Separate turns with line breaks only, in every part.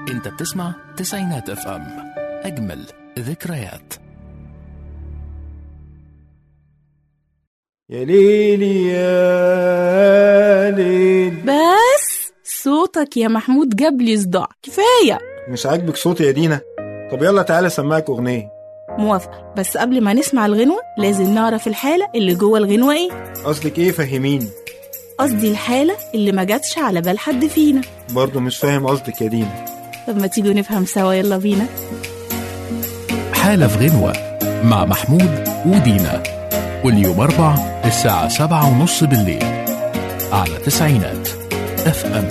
انت بتسمع تسعينات اف ام اجمل ذكريات
يا ليلي يا ليل
بس صوتك يا محمود جاب لي صداع كفايه
مش عاجبك صوتي يا دينا طب يلا تعالى اسمعك اغنيه
موافقه بس قبل ما نسمع الغنوه لازم نعرف الحاله اللي جوه الغنوه ايه
قصدك ايه فهميني
قصدي الحاله اللي ما جاتش على بال حد فينا
برضه مش فاهم قصدك يا دينا
طب ما تيجوا نفهم سوا يلا بينا
حالة في غنوة مع محمود ودينا كل يوم أربع الساعة سبعة ونص بالليل على تسعينات اف ام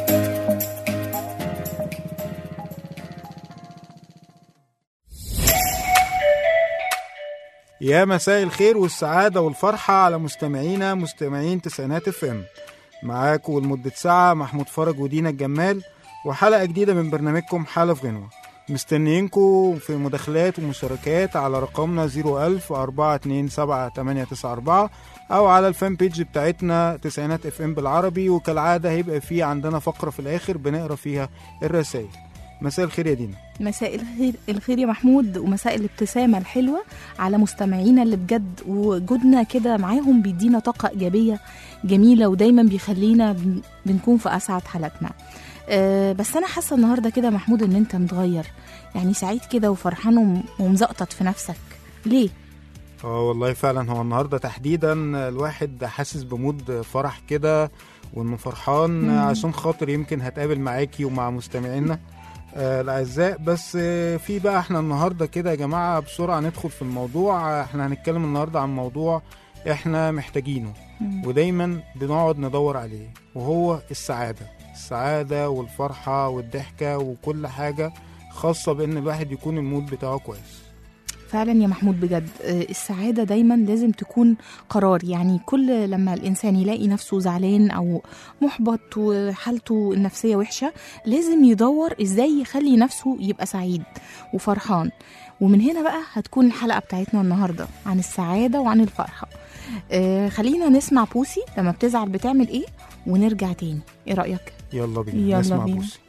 يا مساء الخير والسعادة والفرحة على مستمعينا مستمعين تسعينات اف ام معاكم لمدة ساعة محمود فرج ودينا الجمال وحلقة جديدة من برنامجكم حالة في غنوة مستنيينكم في مداخلات ومشاركات على رقمنا 01000 427 894 أو على الفان بيج بتاعتنا تسعينات اف ام بالعربي وكالعادة هيبقى في عندنا فقرة في الآخر بنقرا فيها الرسائل مساء الخير يا دينا
مساء الخير الخير يا محمود ومساء الابتسامه الحلوه على مستمعينا اللي بجد وجودنا كده معاهم بيدينا طاقه ايجابيه جميله ودايما بيخلينا بن- بنكون في اسعد حالاتنا أه بس انا حاسه النهارده كده يا محمود ان انت متغير يعني سعيد كده وفرحان وم- ومزقطط في نفسك ليه
اه والله فعلا هو النهارده تحديدا الواحد حاسس بمود فرح كده وانه فرحان
مم.
عشان خاطر يمكن هتقابل معاكي ومع مستمعينا آه الاعزاء بس آه في بقى احنا النهارده كده يا جماعه بسرعه ندخل في الموضوع آه، احنا هنتكلم النهارده عن موضوع احنا محتاجينه
مم.
ودايما بنقعد ندور عليه وهو السعاده السعاده والفرحه والضحكه وكل حاجه خاصه بان الواحد يكون المود بتاعه كويس
فعلا يا محمود بجد آه، السعادة دايما لازم تكون قرار يعني كل لما الإنسان يلاقي نفسه زعلان أو محبط وحالته النفسية وحشة لازم يدور إزاي يخلي نفسه يبقى سعيد وفرحان ومن هنا بقى هتكون الحلقة بتاعتنا النهاردة عن السعادة وعن الفرحة آه خلينا نسمع بوسي لما بتزعل بتعمل إيه ونرجع تاني إيه رأيك؟
يلا بينا
يلا
نسمع
بينا.
بوسي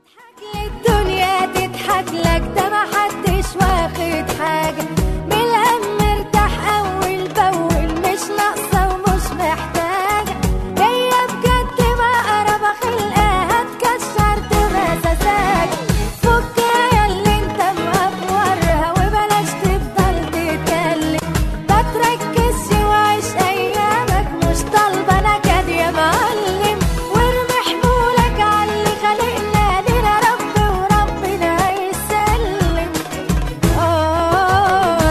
الدنيا تضحك لك ده ما حدش واخد حاجة بالهم مرتاح أول بأول مش ناقصة ومش محتاجة جاية بجد مقربة خلقها تكشر تبقى سذاجة فك يا اللي انت مقفورها وبلاش تفضل تتكلم ما تركزش وعيش أيامك مش طالبة نكد يا معلم وارمي حمولك على اللي خلقنا لنا رب وربنا هيسلم آه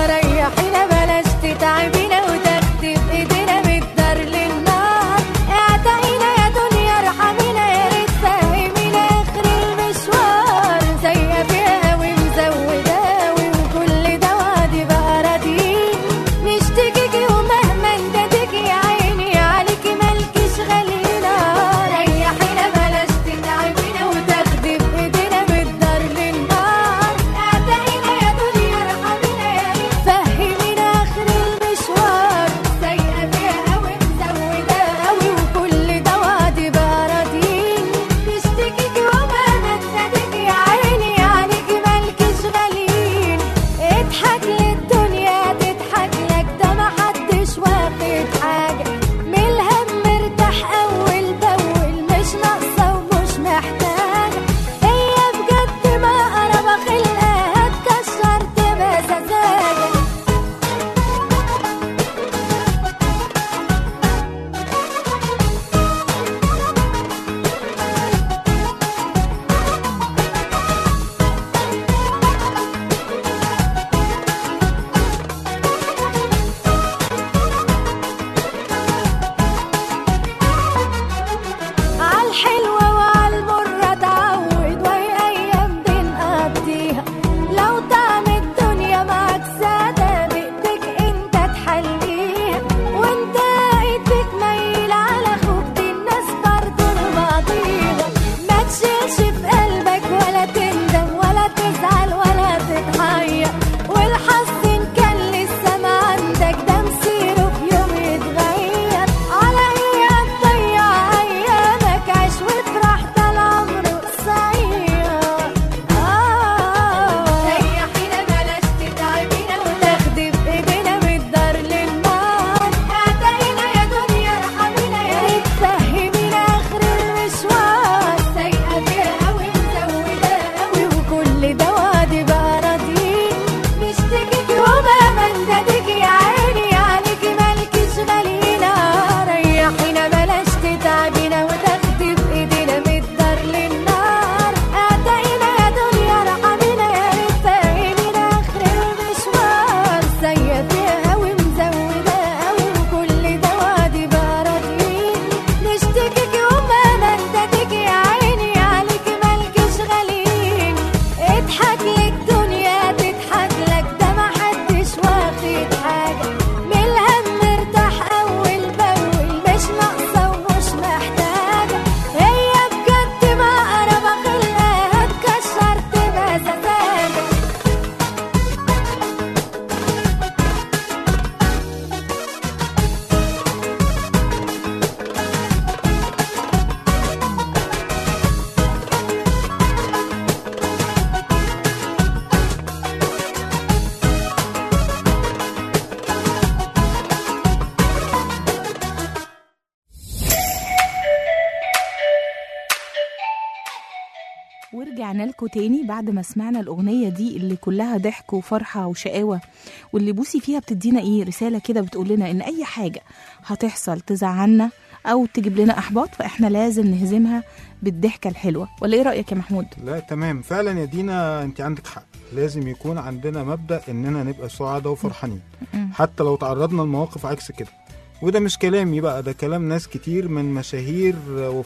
ورجعنا لكم تاني بعد ما سمعنا الأغنية دي اللي كلها ضحك وفرحة وشقاوة واللي بوسي فيها بتدينا إيه رسالة كده بتقول لنا إن أي حاجة هتحصل تزعلنا أو تجيب لنا إحباط فإحنا لازم نهزمها بالضحكة الحلوة ولا إيه رأيك يا محمود؟
لا تمام فعلا يا دينا انت عندك حق لازم يكون عندنا مبدأ اننا نبقى سعداء وفرحانين
مم.
حتى لو تعرضنا لمواقف عكس كده وده مش كلامي بقى ده كلام ناس كتير من مشاهير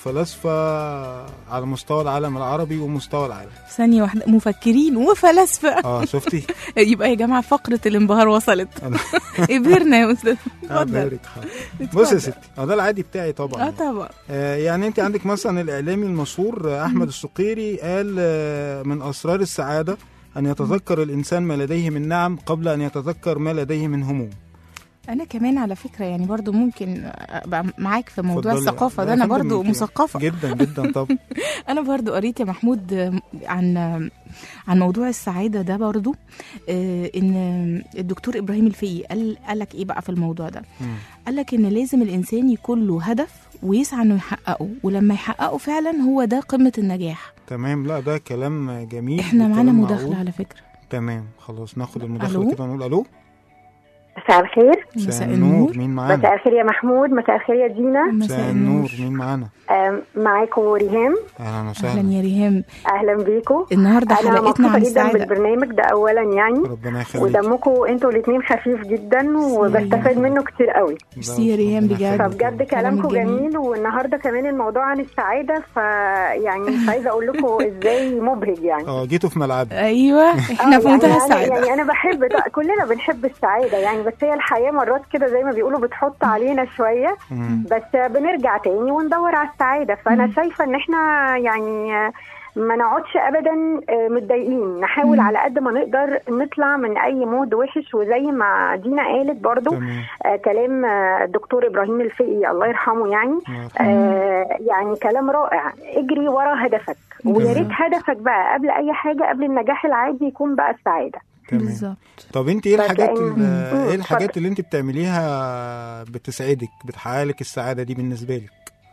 وفلاسفة على مستوى العالم العربي ومستوى العالم
ثانية واحدة مفكرين وفلاسفة
اه شفتي
يبقى يا جماعة فقرة الانبهار وصلت
أنا-
ابهرنا يا أستاذ
آه،
اتفضل
بارك حاضر. بص يا ستي اه ده العادي بتاعي طبعا
اه
يعني.
طبعا
آه، يعني انت عندك مثلا الاعلامي المشهور آه، احمد السقيري قال آه، من اسرار السعاده ان يتذكر الانسان ما لديه من نعم قبل ان يتذكر ما لديه من هموم
انا كمان على فكره يعني برضو ممكن ابقى معاك في موضوع
اتفضلي.
الثقافه
لا
ده
يا
انا
فندم،
برضو
انت-
مثقفه
جدا جدا طب
انا برضو قريت يا محمود عن عن موضوع السعاده ده برضو آه، ان الدكتور ابراهيم الفقي قال قال لك ايه بقى في الموضوع ده
مم.
قال لك ان لازم الانسان يكون له هدف ويسعى انه يحققه ولما يحققه فعلا هو ده قمه النجاح
تمام لا ده كلام جميل
احنا
وكلام
معانا
معقول.
مداخله على فكره
تمام خلاص ناخد
ألو؟
المداخله كده ونقول الو
مساء الخير
مساء النور
مين معانا
مساء الخير يا محمود مساء الخير يا دينا
مساء النور مين معانا
آم، معاكم ريهام
اهلا
اهلا
وسهلا
يا ريهام
اهلا بيكم
النهارده
انا
حلقتنا
مبسوطه
عن
جدا
السعاده
بالبرنامج ده اولا يعني
ربنا يخليك
ودمكم انتوا الاثنين خفيف جدا وبستفاد منه كتير قوي
ميرسي يا ريهام
ربنا
بجد.
يخليك.
فبجد
كلامك
كلامكم
جميل.
جميل والنهارده كمان الموضوع عن السعاده فيعني مش عايزه اقول لكم ازاي مبهج يعني
اه جيتوا في ملعبي
ايوه احنا
آه،
في
يعني
منتهى
أنا-
السعاده
يعني انا بحب كلنا بنحب السعاده يعني بس هي الحياه مرات كده زي ما بيقولوا بتحط علينا شويه
مم.
بس بنرجع تاني وندور على السعاده فانا شايفه ان احنا يعني ما نقعدش ابدا آه، متضايقين نحاول
مم.
على قد ما نقدر نطلع من اي مود وحش وزي ما دينا قالت برضو
تمام
آه كلام آه، الدكتور ابراهيم الفقي الله يرحمه يعني
آه،
آه يعني كلام رائع اجري ورا هدفك ويا ريت هدفك بقى قبل اي حاجه قبل النجاح العادي يكون بقى السعاده
تمام
بالظبط
طب انت ايه
بس
الحاجات
لأن-
ال-
مم.
ايه الحاجات
اتفضل.
اللي انت بتعمليها بتسعدك بتحقق لك السعاده دي بالنسبه لك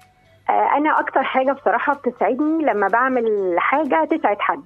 آه انا اكتر حاجه بصراحه بتسعدني لما بعمل حاجه تسعد حد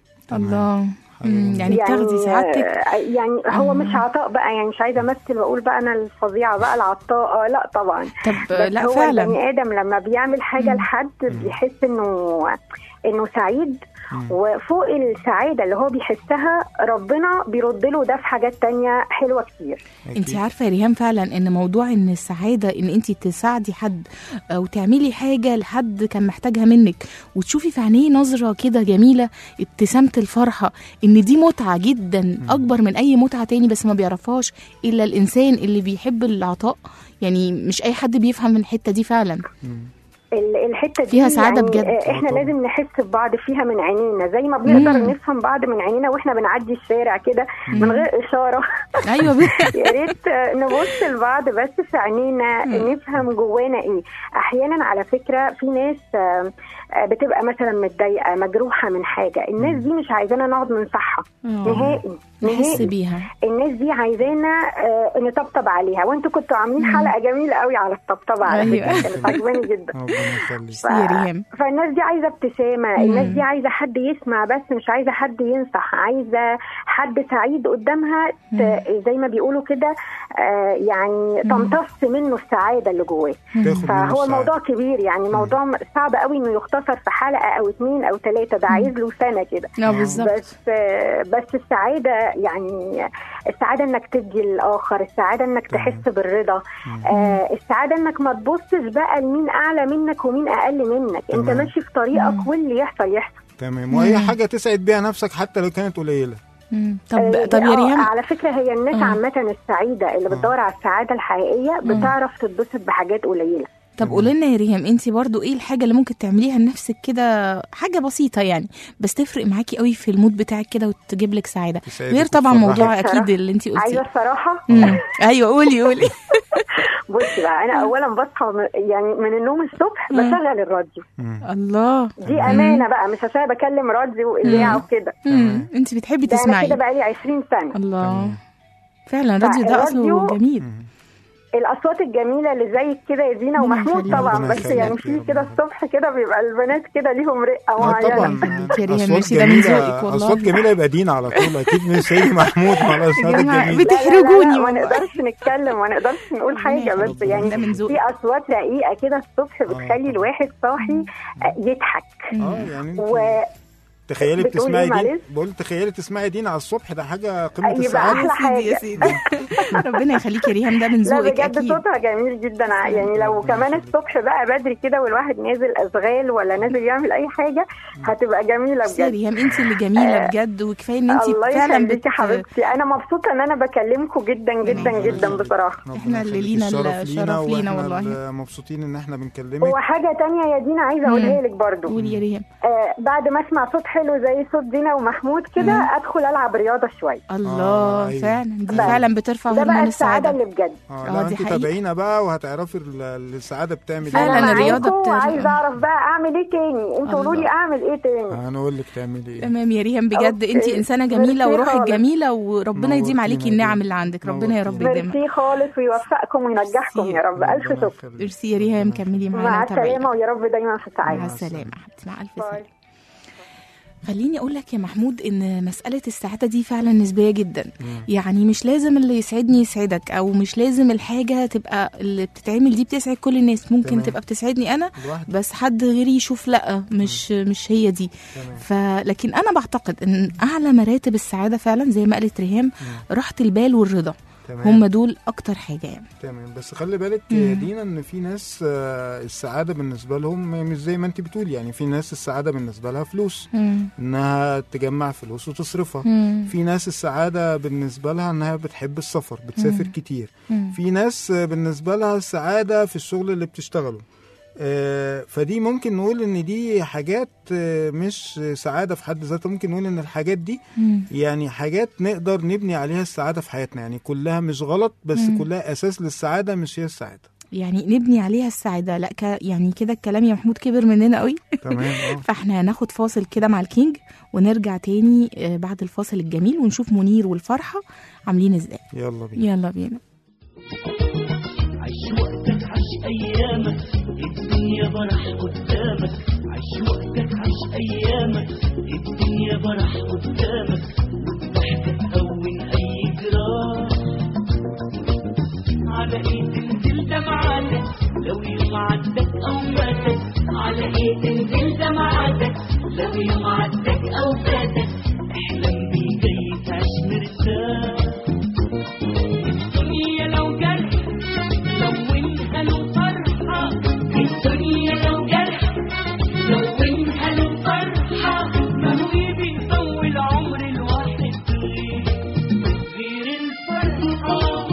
الله
حاجة
مم،
جميلة.
يعني بتاخدي سعادتك
آه، يعني هو
مم.
مش عطاء بقى يعني مش عايزه امثل واقول بقى انا الفظيعه بقى العطاء لا طبعا
طب
بس
لا
هو
فعلا
البني ادم لما بيعمل حاجه
مم.
لحد بيحس انه انه سعيد
مم.
وفوق السعاده اللي هو بيحسها ربنا بيرد له ده في حاجات تانية حلوه كتير
أكيد.
انت عارفه يا ريهام فعلا ان موضوع ان السعاده ان انت تساعدي حد او تعملي حاجه لحد كان محتاجها منك وتشوفي في عينيه نظره كده جميله ابتسامه الفرحه ان دي متعه جدا اكبر من اي متعه تاني بس ما بيعرفهاش الا الانسان اللي بيحب العطاء يعني مش اي حد بيفهم الحته دي فعلا
مم.
ال- الحته دي
فيها سعادة
يعني
بجد.
آه، احنا
طبعا.
لازم نحس ببعض فيها من عينينا زي ما بنقدر
مم.
نفهم بعض من عينينا واحنا بنعدي الشارع كده من غير اشاره
ايوه ب-
يا ريت آه، نبص لبعض بس في عينينا نفهم جوانا ايه احيانا على فكره في ناس آه، آه، بتبقى مثلا متضايقه مجروحه من حاجه الناس دي مش عايزانا نقعد ننصحها
آه.
نهائي
نحس
نهائي
بيها
الناس دي عايزانا آه، نطبطب عليها وانتوا كنتوا عاملين حلقه جميله قوي على الطبطبه على
أيوة.
فكره كانت عجباني جدا
ربنا يخليك
ف-
يا ريهام
فالناس دي عايزه ابتسامه الناس دي عايزه حد يسمع بس مش عايزه حد ينصح عايزه حد سعيد قدامها ت- زي ما بيقولوا كده آه، يعني تمتص منه السعاده اللي جواه
تاخد منه
فهو
السعادة.
الموضوع كبير يعني موضوع م- صعب قوي انه يختصر في حلقه او اتنين او ثلاثه ده عايز له سنه كده
اه بالظبط
بس بس السعاده يعني السعاده انك تدي للاخر السعاده انك
تمام.
تحس بالرضا آه السعاده انك ما تبصش بقى لمين اعلى منك ومين اقل منك انت
تمام.
ماشي في طريقك واللي يحصل يحصل
تمام واي حاجه تسعد بيها نفسك حتى لو كانت قليله
مم. طب
آه،
طب يا
آه،
ريهام
على فكره هي الناس
آه.
عامه السعيده اللي بتدور على السعاده الحقيقيه بتعرف تتبسط بحاجات قليله
طب قولي لنا يا ريهام انت برضو ايه الحاجه اللي ممكن تعمليها لنفسك كده حاجه بسيطه يعني بس تفرق معاكي قوي في المود بتاعك كده وتجيب لك سعاده
تسعدك
غير طبعا
وتفرحك.
موضوع
بصراحة.
اكيد اللي انت
عايزه
قلتيه
الصراحه
مم. ايوه قولي قولي
بصي بقى انا اولا بصحى من- يعني من النوم الصبح بشغل الراديو
مم.
الله
دي امانه بقى مش عشان بكلم راديو واذاعه وكده
مم. انت بتحبي
ده انا
تسمعي
كده بقالي 20 سنه
الله فعلا الراديو ده اصله
فالراديو-
جميل
الاصوات الجميله اللي زيك كده يا دينا
ربنا
ومحمود
يخليك.
طبعا
ربنا
بس
يخليك
يعني
يا
في
رب.
كده الصبح كده بيبقى البنات كده ليهم رقه
اه
معينه
طبعا
يخليك يا ريهام،
اصوات
ميرسي، ده من
جميله
ذوقك والله.
اصوات جميله يبقى دينا على طول اكيد مش هيجي محمود مع الاصوات
يا جماعة،
الجميله
بت-
لا لا لا
تحرجوني
لا، ما
والله.
نقدرش نتكلم ما نقدرش نقول حاجه
ربنا
بس
يخليك.
يعني
ده من ذوقك.
في اصوات رقيقه كده الصبح بتخلي الواحد صاحي آه، يضحك
اه يعني انت
و
تخيلي
بتقولي
بتسمعي
إيه
دينا
معلش؟
بقول تخيلي تسمعي دينا على الصبح ده حاجه قمه
يبقى
السعاده
أحلى
يا سيدي يا سيدي ربنا يخليك يا ريهام ده من
لا
ذوقك
بجد
اكيد
صوتها جميل جدا ع- يعني لو
ربنا
كمان
يخليك.
الصبح بقى بدري كده والواحد نازل اشغال ولا نازل يعمل اي حاجه هتبقى جميله
بس يا
بجد
ريهام انت اللي جميله بجد وكفايه ان انت
الله
فعلا
يخليكي
بت...
حبيبتي انا مبسوطه ان انا بكلمكم جدا جدا
ربنا
جدا
يخليك.
بصراحه
ربنا
إحنا اللي
يخليك.
لينا
الشرف
الشرف لينا
وإحنا
والله.
اللي مبسوطين ان احنا بنكلمك
وحاجه تانية يا دينا عايزه اقولها لك برضو
قولي يا ريهام
آه بعد ما اسمع صوت حلو زي صوت دينا ومحمود كده ادخل العب رياضه شويه
الله
آه، أيوة.
فعلا دي
بس.
فعلا بترفع
ده بقى
هرمون
السعاده
السعاده
اللي بجد
اه
آه،
لا
دي
انت
حقيقة.
تابعينا بقى وهتعرفي ال- السعاده بتعمل
فعلا
انا
ايه
الرياضة
معاكم
بت-
وعايزه اعرف بقى اعمل ايه تاني انتوا قولوا لي
الله.
اعمل ايه تاني
هنقول لك تعملي ايه
تمام يا ريهام بجد
أوكي.
انت انسانه جميله
ميرسي
وروحك
خالص.
جميله وربنا يديم
نورتينا
عليكي
يا
النعم
ريهام.
اللي عندك ربنا يا رب
نورتينا.
يديمها
ميرسي خالص ويوفقكم وينجحكم يا رب الف
ربنا
شكر
يخليك.
ميرسي يا ريهام كملي معانا
مع
وتابعينا.
السلامه ويا رب دايما في
مع
سعاده
السلامه حبيبتي مع الف
باي.
سلامه خليني اقول لك يا محمود ان مساله السعاده دي فعلا نسبيه جدا يعني مش لازم اللي يسعدني يسعدك او مش لازم الحاجه تبقى اللي بتتعمل دي بتسعد كل الناس ممكن
تمام.
تبقى بتسعدني انا
لوحدك.
بس حد غيري يشوف لا مش مش هي دي
تمام.
فلكن انا بعتقد ان اعلى مراتب السعاده فعلا زي ما قالت ريهام راحه البال والرضا
تمام.
هم دول اكتر حاجه يعني
تمام بس خلي بالك يا دينا ان في ناس آه، السعاده بالنسبه لهم مش زي ما انت بتقولي يعني في ناس السعاده بالنسبه لها فلوس
مم.
انها تجمع فلوس وتصرفها
مم.
في ناس السعاده بالنسبه لها انها بتحب السفر بتسافر كتير
مم.
في ناس آه، بالنسبه لها السعاده في الشغل اللي بتشتغله آه، فدي ممكن نقول ان دي حاجات آه، مش سعاده في حد ذاتها ممكن نقول ان الحاجات دي
مم.
يعني حاجات نقدر نبني عليها السعاده في حياتنا يعني كلها مش غلط بس
مم.
كلها اساس للسعاده مش هي السعاده
يعني نبني عليها السعاده لا ك... يعني كده الكلام يا محمود كبر مننا قوي
تمام اه
فاحنا هناخد فاصل كده مع الكينج ونرجع تاني آه، بعد الفاصل الجميل ونشوف منير والفرحه عاملين ازاي
يلا بينا
يلا بينا
عيش وقتك عيش ايامك الدنيا برح قدامك عيش وقتك عيش ايامك الدنيا برح قدامك والضحكة تهون اي جراح على ايه تنزل دمعاتك لو يوم عدك او فاتك على ايه تنزل دمعاتك لو يوم عدك او فاتك احلم بيه جاي تعيش مرتاح الدنيا لو جرح لونها له فرحة الدنيا لو جرح لونها له فرحة ما هو بيطول عمر الواحد غير غير الفرحة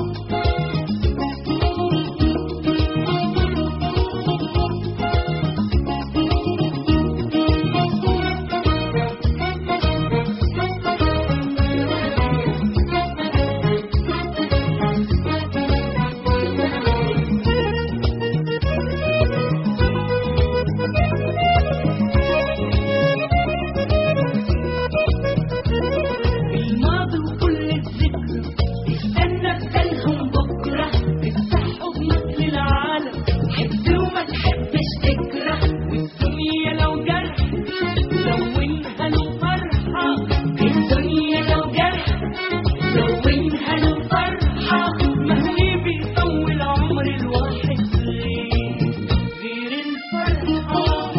الماضي وكل الذكرى استنى بدلهم بكرة افتح حضنك للعالم حب وما تحبش تكره والدنيا لو جرح لونها له فرحة الدنيا لو جرح لونها له فرحة ما هو بيطول عمر الواحد غير غير الفرحة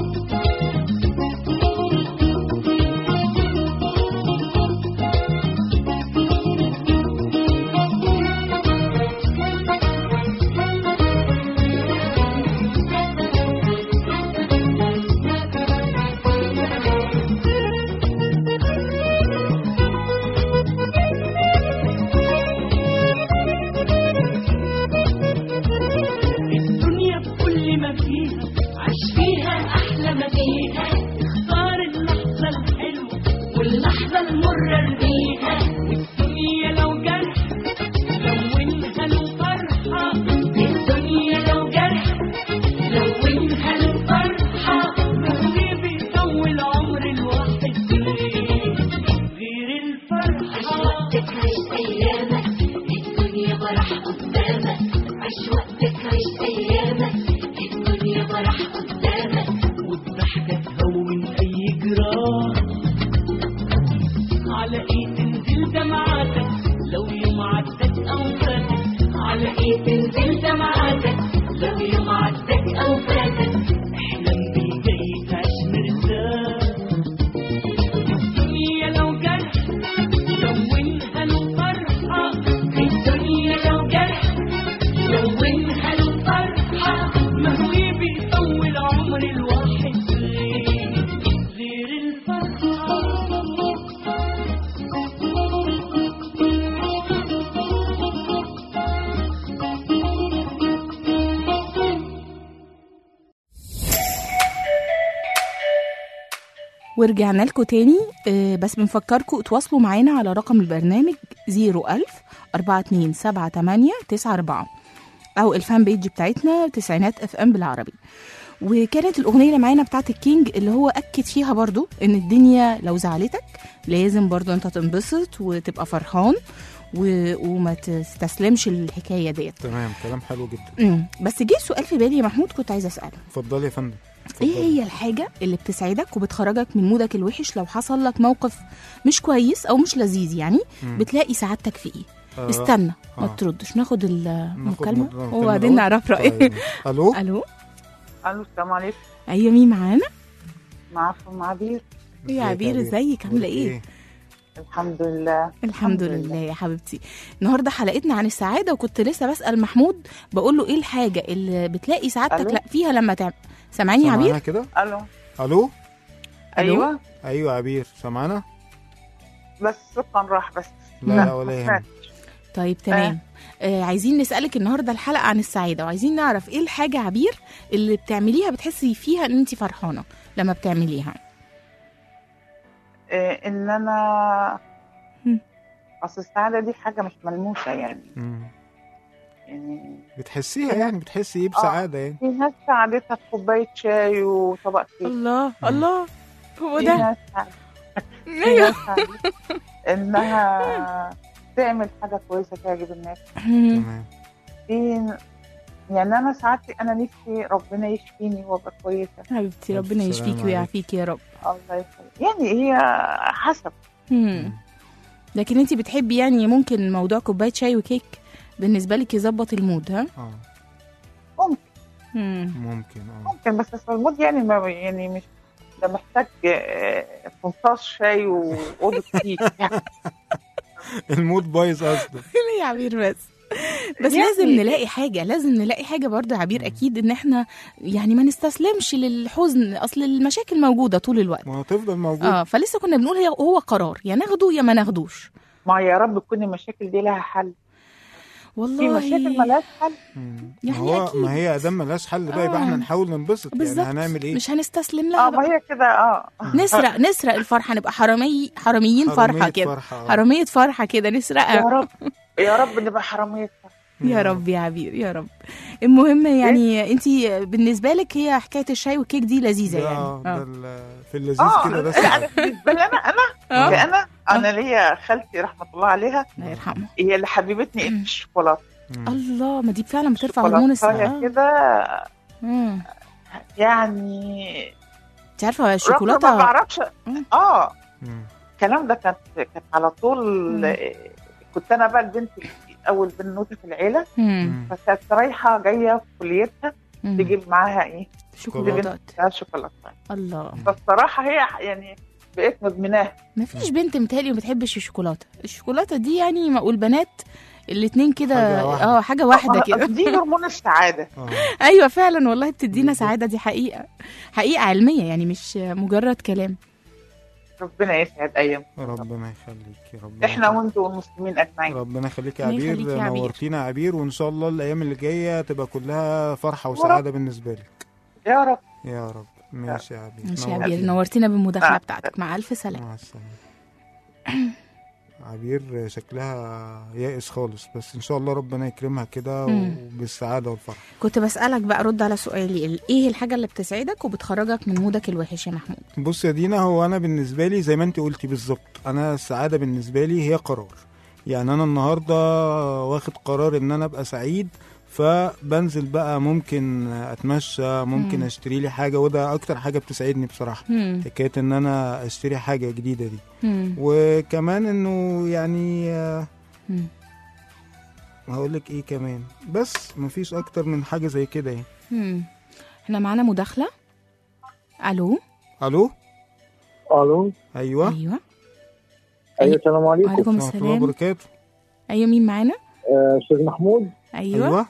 الدنيا بكل ما فيها عيش فيها أحلى ما فيها اختار اللحظة الحلوة واللحظة المرة ارميها والدنيا لو جرح لونها له فرحة الدنيا لو جرح لونها له فرحة ما هو بيطول عمر الواحد غير غير الفرحة
عيش ايامك الدنيا فرح قدامك
ورجعنا لكم تاني آه، بس بنفكركم اتواصلوا معانا على رقم البرنامج 01000 4278 94 او الفان بيج بتاعتنا تسعينات اف ام بالعربي وكانت الاغنيه اللي معانا بتاعت الكينج اللي هو اكد فيها برضو ان الدنيا لو زعلتك لازم برضو انت تنبسط وتبقى فرحان و... وما تستسلمش الحكايه ديت
تمام كلام حلو جدا
أمم، بس جه سؤال في بالي يا محمود كنت عايزه اساله
اتفضلي يا فندم
ايه
اتفضلي.
هي الحاجة اللي بتسعدك وبتخرجك من مودك الوحش لو حصل لك موقف مش كويس او مش لذيذ يعني
مم.
بتلاقي سعادتك في ايه
آه،
استنى ما
آه.
تردش ناخد
ناخد
المكالمة
مكالمة
وبعدين
الأول.
نعرف رأيك
طيب. الو
الو
الو السلام عليكم
ايوه مين معانا
معكم عبير
إيه يا عبير ازيك عاملة
أخبارك
ايه
الحمد لله
الحمد لله يا حبيبتي النهارده حلقتنا عن السعادة وكنت لسه بسأل محمود بقول له ايه الحاجة اللي بتلاقي سعادتك
ألو؟
لا فيها لما تعمل سامعني يا
سامعانا
عبير
كده
الو
الو
ايوه
ايوه عبير سامعانا
بس صوتنا راح بس
لا لا ولا
ما
يهمك
سمعتش.
طيب تمام آه عايزين نسألك النهاردة الحلقة عن السعادة وعايزين نعرف ايه الحاجة عبير اللي بتعمليها بتحسي فيها ان انت فرحانة لما بتعمليها
آه ان انا
مم.
اصل السعاده دي حاجه مش ملموسه يعني
مم.
يعني
بتحسيها يعني بتحسي ايه بسعاده يعني
في ناس سعادتها بكوبايه شاي وطبق كيك
الله الله هو
في
ده
ناس سعادتها في
ايوه
ناس سعادتها انها تعمل حاجه كويسه تعجب الناس
تمام
في يعني انا سعادتي انا نفسي ربنا يشفيني وابقى كويسه
حبيبتي
ألف
ربنا
سلامة
يشفيكي
عليك.
ويعافيكي يا رب
الله يخليك يعني هي حسب
مم. لكن انت بتحبي يعني ممكن موضوع كوباية شاي وكيك بالنسبة لك يظبط المود ها
اه
ممكن
مم.
ممكن اه
ممكن بس أصل المود يعني ما يعني مش ده محتاج آه، فنطاس شاي واوضه كيك يعني
المود بايظ اصلا
ليه يا عبير بس بس
يعني-
لازم نلاقي حاجة لازم نلاقي حاجة برضه يا عبير أكيد إن إحنا يعني ما نستسلمش للحزن أصل المشاكل موجودة طول الوقت
ما هتفضل موجود
اه فلسه كنا بنقول هي هو قرار يا ناخده يا ما ناخدوش
ما يا رب تكون المشاكل دي لها حل في
والله
مشاكل ملهاش حل
مم.
يعني
ما هو
أكيد.
ما هي ادام ملهاش حل بقى يبقى
آه.
احنا نحاول ننبسط يعني
بالظبط
هنعمل ايه
مش هنستسلم لها
اه
بقى.
ما هي كده اه
نسرق نسرق الفرحة نبقى حرامي حراميين فرحة
حرامية
كده
فرحة، آه.
حرامية فرحة كده
يا
نسرقها
رب يا رب نبقى حرامية
يا رب يا عبير يا رب المهم يعني انت بالنسبة لك هي حكاية الشاي والكيك دي لذيذة
ده,
يعني
ده
اه
ال- في اللذيذ
اه
كده ده
لا،
سعادة.
انا بالنسبه لي انا انا
آه.
انا انا ليا خالتي رحمه الله عليها
الله يرحمه
هي اللي حبيبتني في الشوكولاته
مم.
الله ما دي فعلا بترفع هرمون
شوكولاتة
السعادة
كده
مم.
يعني
انت عارفة
رغم ما
الشوكولاتة
بعرفش
مم.
اه
مم.
الكلام ده كانت كانت على طول
مم.
آه، كنت انا بقى البنت اول بنوته في العيله
مم.
مم.
فكانت رايحه جايه في كليتها
مم.
تجيب معاها ايه؟
شوكولاتات
تجيب شوكولاته
الله
فالصراحه هي يعني بقيت مدمناها
ما فيش بنت متهيألي ما بتحبش الشوكولاتة الشوكولاتة دي يعني ما والبنات الاتنين كده
حاجة واحدة.
اه حاجة واحدة كده
دي هرمون السعاده
آه.
ايوه فعلا والله بتدينا سعادة دي حقيقة حقيقة علمية يعني مش مجرد كلام
ربنا يسعد ايام
ربنا يخليك ربنا
احنا
يخليك.
وانتوا والمسلمين اجمعين
ربنا يخليك يا
ربنا
عبير
يخليك يا عبير.
نورتينا يا عبير وان شاء الله الايام اللي جايه تبقى كلها فرحه وسعاده بالنسبه لك
يا رب
يا رب ماشي يا عبير
ماشي يا
نورتينا.
عبير نورتينا بالمداخلة
مع
بتاعتك مع ألف سلامة
مع السلامه عبير شكلها يائس خالص بس ان شاء الله ربنا يكرمها كده
مم.
وبالسعاده والفرح
كنت بسألك بقى رد على سؤالي ال- ايه الحاجة اللي بتسعدك وبتخرجك من مودك الوحش يا محمود
بص يا دينا هو انا بالنسبه لي زي ما انت قلتي بالظبط انا السعاده بالنسبه لي هي قرار يعني انا النهارده واخد قرار ان انا ابقى سعيد فبنزل بقى ممكن اتمشى ممكن
مم.
اشتري لي حاجه وده اكتر حاجه بتسعدني بصراحه
مم.
حكايه ان انا اشتري حاجه جديده دي
مم.
وكمان انه يعني آه،
مم.
هقول لك ايه كمان بس مفيش اكتر من حاجه زي كده يعني
مم. احنا معانا مداخلة الو
الو
الو
ايوه
ايوه
ايوه السلام عليكم
وعليكم
ورحمه الله
السلام
وبركاته
ايوه مين معانا
آه، استاذ محمود
ايوه,
ايوه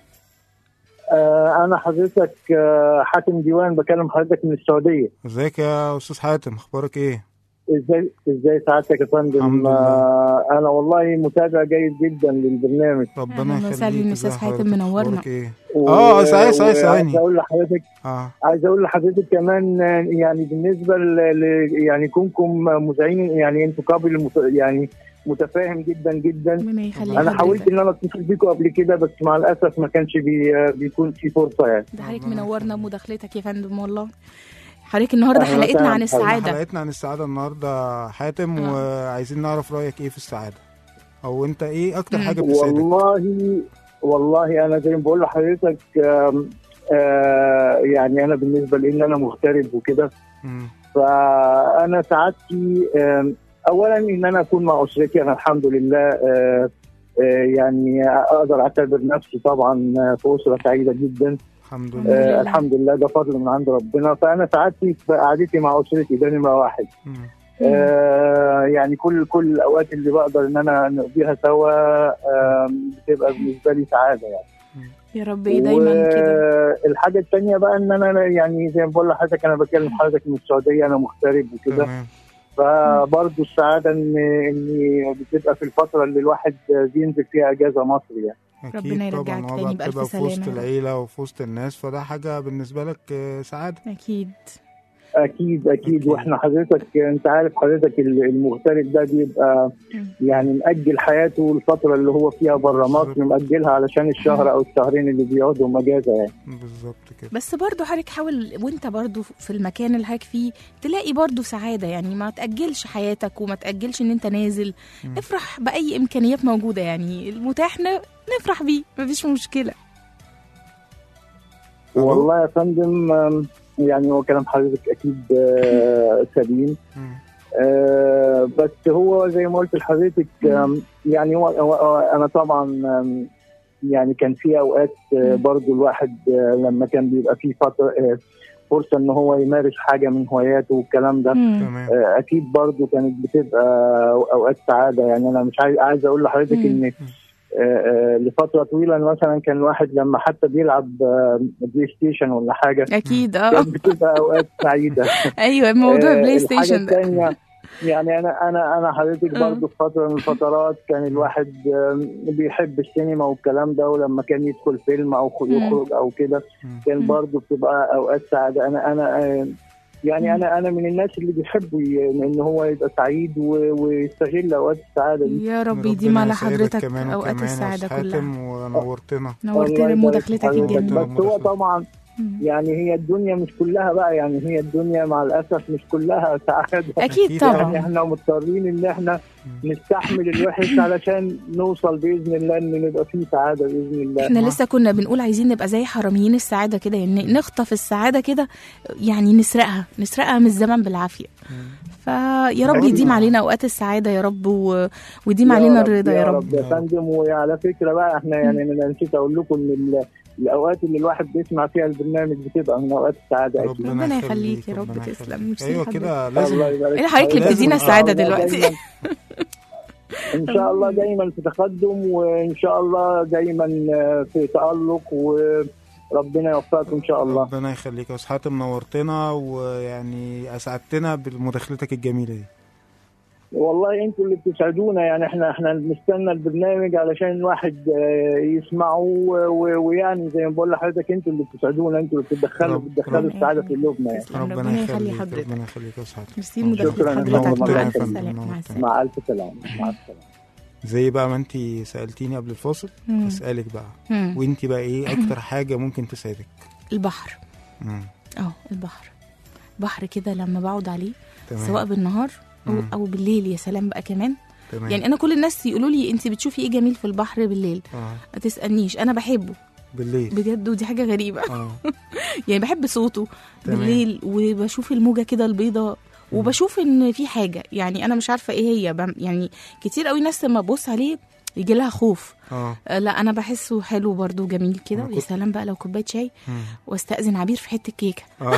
آه، انا حضرتك آه، حاتم ديوان بكلم حضرتك من السعوديه
ازيك يا استاذ حاتم اخبارك ايه
ازاي ازاي سعادتك يا
الحمد
فندم
لله.
آه، انا والله متابع جيد جدا للبرنامج
ربنا
أهلاً وسهلاً
يخليك
أستاذ
ازي
حاتم،
حضرتك؟
منورنا.
أخبارك ايه
و-
آه، صحيح، صحيح، ثواني.
وعايز اقول لحضرتك
اه
عايز اقول لحضرتك كمان آه، يعني بالنسبه ل... ل- يعني كونكم مذيعين يعني انتوا قابل مت... يعني متفاهم جدا جدا
ربنا يخليك
انا حاولت
حضرتك.
ان انا اتصل بيكم قبل كده بس مع الاسف ما كانش بي... آه، بيكون في فرصه يعني
ده حضرتك
ربنا
منورنا بمداخلتك يا فندم والله حضرتك النهارده
أهلاً
حلقتنا
وسهلاً.
عن السعاده
حلقتنا عن السعاده النهارده حاتم
آه.
وعايزين نعرف رايك ايه في السعاده او انت ايه اكتر حاجه بتسعدك
والله والله انا زي ما بقول لحضرتك آم، آه، يعني انا بالنسبه لان انا مغترب وكده
مم.
فانا سعادتي آم، اولا ان انا اكون مع اسرتي انا الحمد لله آه، آه، يعني اقدر اعتبر نفسي طبعا في اسره سعيده جدا
الحمد
الحمد
لله
لله.
آه، الحمد لله ده فضل من عند ربنا فانا سعادتي في قعدتي مع اسرتي ده نمره واحد
مم.
آه، يعني كل كل الاوقات اللي بقدر ان انا نقضيها سوا آم، بتبقى بالنسبه لي سعاده يعني
يا رب دايما كده
والحاجه الثانيه بقى ان انا يعني زي ما بقول لحضرتك انا بكلم حضرتك من السعوديه انا مغترب وكده
تمام
فبرضه السعاده ان ان بتبقى في الفتره اللي الواحد بينزل فيها اجازه مصر يعني
اكيد
ربنا يرجعك
طبعا هو
تاني
بقى
بألف
بتبقى في وسط
سلامة يا رب.
العيله وفي وسط الناس فده حاجه بالنسبه لك آه، سعاده
اكيد
اكيد اكيد
أكيد.
واحنا حضرتك انت عارف حضرتك المغترب ده بيبقى
مم.
يعني مأجل حياته الفتره اللي هو فيها بره مصر
بالظبط.
مأجلها علشان الشهر او الشهرين اللي بيقعدوا اجازه يعني
بالظبط كده
بس برضو حضرتك حاول وانت برضو في المكان اللي حضرتك فيه تلاقي برضو سعادة يعني ما تأجلش حياتك وما تأجلش ان انت نازل
مم.
افرح بأي إمكانيات موجودة يعني المتاح ن- نفرح بيه مفيش مشكلة
ألو؟
والله يا فندم آم، يعني هو كلام حضرتك اكيد آه، سليم
مم.
آه، بس هو زي ما قلت لحضرتك آم، يعني هو هو- هو انا طبعا آم، يعني كان في اوقات آه،
مم.
برضو الواحد آه، لما كان بيبقى في فتره آه، فرصه ان هو يمارس حاجه من هواياته والكلام ده
مم.
تمام
آه، اكيد برضو كانت بتبقى اوقات سعاده يعني انا مش عايز عايز اقول لحضرتك
مم.
ان آه، آه، لفتره طويله مثلا كان الواحد لما حتى بيلعب آه، بلاي ستيشن ولا حاجه
أكيد اه
كانت بتبقى اوقات سعيده
أيوة موضوع
آه،
بلاي
الحاجة
ستيشن ده
التانية يعني انا انا انا حضرتك
آه.
برضه في فتره من الفترات كان الواحد آم، بيحب السينما والكلام ده ولما كان يدخل فيلم او خ-
مم.
يخرج او كده
مم.
كان
مم.
برضه بتبقى اوقات سعاده انا انا آم، يعني
مم.
انا انا من الناس اللي بيحبوا ي- ان هو يبقى سعيد و- ويستغل اوقات السعاده دي
يا رب
ربنا
يديم على
يسعدك
حضرتك
كمان
أوقات
وكمان يا
السعادة
أستاذ
كلها
حاتم ونورتنا
نورتنا
الله يبارك
بمداخلتك
في حضرتك.
الجميلة
بس هو طبعا
مم.
يعني هي الدنيا مش كلها بقى يعني هي الدنيا مع الاسف مش كلها سعاده
أكيد
أكيد
يعني
طبعا
احنا مضطرين ان احنا
مم.
نستحمل الوحش علشان نوصل باذن الله ان نبقى فيه سعاده باذن الله
احنا لسه كنا بنقول عايزين نبقى زي حراميين السعادة كده يعني نخطف السعادة كده يعني نسرقها نسرقها من الزمن بالعافية فيا رب
أيوة.
يديم علينا اوقات السعادة يا رب و... ويديم
يا
علينا
رب-
الرضا يا رب
يا فندم وعلى فكره بقى احنا يعني انا نسيت اقول لكم ان ال- الاوقات اللي الواحد بيسمع فيها البرنامج بتبقى من اوقات السعاده اكيد
ربنا يخليك يا رب
ربنا
تسلم.
يخليك.
ميرسي
ايوه
لحضرتك.
كده
الله
لازم
يبارك
ايه حضرتك اللي
لازم-
بتدينا
آه،
السعادة
الله
دلوقتي
دايماً- ان شاء الله دايما في تقدم وان شاء الله دايما في تالق وربنا يوفقكم ان شاء الله
ربنا يخليك يا استاذ حاتم نورتنا ويعني اسعدتنا بمداخلتك الجميله دي
والله انتوا اللي بتسعدونا يعني احنا احنا بنستنى البرنامج علشان الواحد آه، يسمعه و- و- ويعني زي ما بقول لحضرتك انتوا اللي بتسعدونا انتوا اللي بتدخلوا
رب-
بتدخلوا
رب-
السعاده في قلوبنا يعني
تسلم.
ربنا
ربنا يخلي
يخليك
حضرتك
ربنا يخليك يا استاذ حاتم
ميرسي مداخلة
شكراً.
حضرتك
نورتنا
مع
يا فندم،
السلامة مع
نورتنا.
السلامة
مع الف سلامه مع السلامه
زي بقى ما انت سالتيني قبل الفاصل
مم.
اسالك بقى
مم.
وانت بقى ايه اكتر حاجه ممكن تسعدك
البحر
مم.
اه البحر بحر كده لما بقعد عليه
تمام
سواء بالنهار او
مم.
او بالليل يا سلام بقى كمان
تمام
يعني انا كل الناس يقولوا لي انت بتشوفي ايه جميل في البحر بالليل
اه
ما تسالنيش انا بحبه
بالليل
بجد ودي حاجه غريبه
اه
يعني بحب صوته
تمام.
بالليل وبشوف الموجه كده البيضاء وبشوف ان في حاجه يعني انا مش عارفه ايه هي بم- يعني كتير قوي ناس لما تبص عليه يجي لها خوف
اه
آه، لا انا بحسه حلو برضو جميل كده
أنا
ويا
كنت-
سلام بقى لو كوبايه شاي
مم.
واستاذن عبير في حته كيكه
اه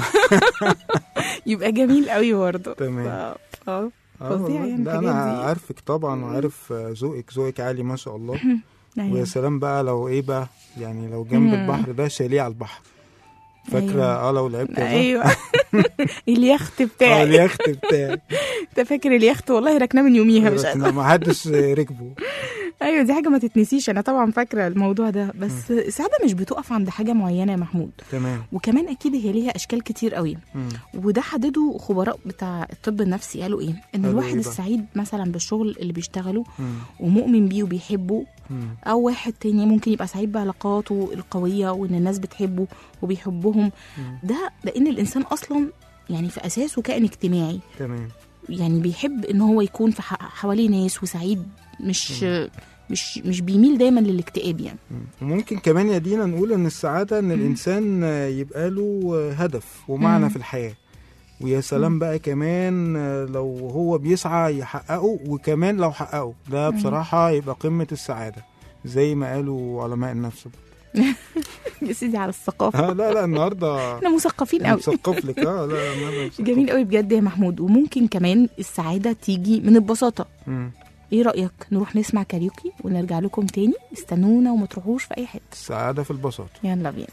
يبقى جميل قوي برضو
تمام.
ف- اه
اه
فظيع
والله
يعني
ده
الحاجات
انا
دي.
عارفك طبعا وعارف آه، ذوقك ذوقك عالي ما شاء الله
أيوة.
ويا سلام بقى لو ايه بقى يعني لو جنب
مم.
البحر ده شاليه على البحر فاكره
أيوة.
اه لو لعبت يا زهر؟
ايوه اليخت
اه
بتاعي
اليخت بتاعي
انت فاكر اليخت والله ركناه من يوميها مش
بس ما حدش ركبه
ايوه دي حاجه ما تتنسيش انا طبعا فاكره الموضوع ده بس السعاده مش بتقف عند حاجه معينه يا محمود
تمام
وكمان اكيد هي ليها اشكال كتير قوي
مم.
وده حدده خبراء بتاع الطب النفسي قالوا ايه ان
قالوا
الواحد
إيه بقى؟
السعيد مثلا بالشغل اللي بيشتغله
مم.
ومؤمن بيه وبيحبه
مم.
او واحد تاني ممكن يبقى سعيد بعلاقاته القويه وان الناس بتحبه وبيحبهم ده لان الانسان اصلا يعني في اساسه كائن اجتماعي
تمام
يعني بيحب ان هو يكون في ح- حواليه ناس وسعيد مش مش مش بيميل دايما للاكتئاب يعني
وممكن كمان يا دينا نقول ان السعاده ان الانسان يبقى له هدف ومعنى
مم.
في الحياه ويا سلام بقى كمان لو هو بيسعى يحققه وكمان لو حققه ده بصراحه يبقى قمه السعاده زي ما قالوا علماء النفس
يا سيدي على الثقافه
اه لا لا النهارده
احنا مثقفين قوي
مثقف لك اه لا لا النهارده مثقف.
جميل قوي بجد يا محمود وممكن كمان السعاده تيجي من البساطه
مم.
ايه رايك نروح نسمع كاريوكي ونرجع لكم تاني استنونا وما تروحوش في اي حته
السعاده في البساطه
يلا بينا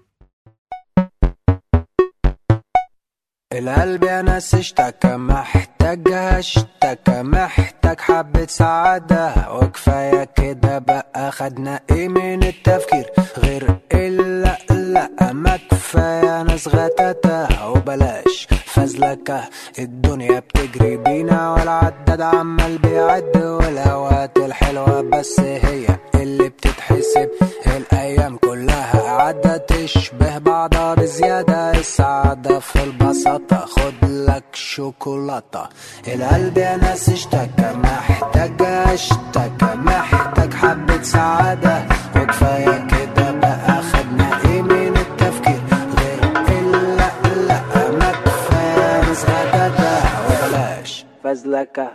القلب يا ناس اشتكى محتاج اشتكى محتاج حبة سعادة وكفاية كده بقى خدنا ايه من التفكير غير الا لا ما كفاية ناس غتاتة وبلاش فزلكة الدنيا بتجري بينا والعداد عمال بيعد والاوقات الحلوة بس هي اللي بتتحسب الايام كلها قاعدة تشبه بعضها بزيادة السعادة في البساطة خد لك شوكولاتة القلب يا ناس اشتكى محتاج اشتكى محتاج حبة سعادة وكفاية كده بقى خدنا ايه من التفكير غير الا لا ما كفاية ناس غداتة وبلاش فزلكة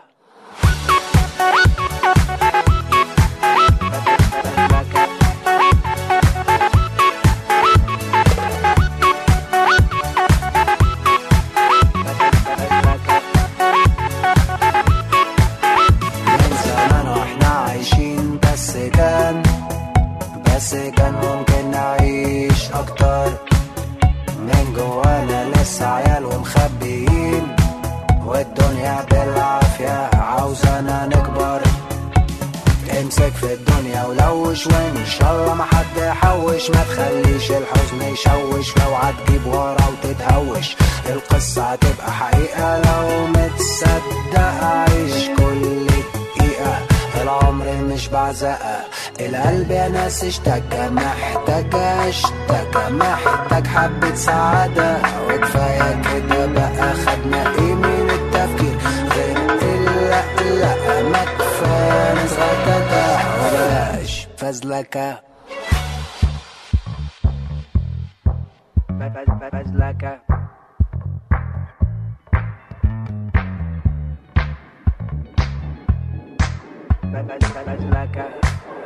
من زمان واحنا عايشين بس كان بس كان ممكن نعيش اكتر من جوانا لسه عيال ومخبيين والدنيا بالعافية عاوزانا نكبر امسك في الدنيا ولوش وان شاء الله ما حد يحوش ما تخليش الحزن يشوش لو هتجيب ورا وتتهوش القصة هتبقى حقيقة لو متصدق عيش كل دقيقة العمر مش بعزقة القلب يا ناس اشتكى محتاج اشتكى محتاج حبة سعادة وكفاية كده بقى خدنا ايه من التفكير غير الا لا ما كفاية ناس غداتة وبلاش فزلكة فزلكة فزلكة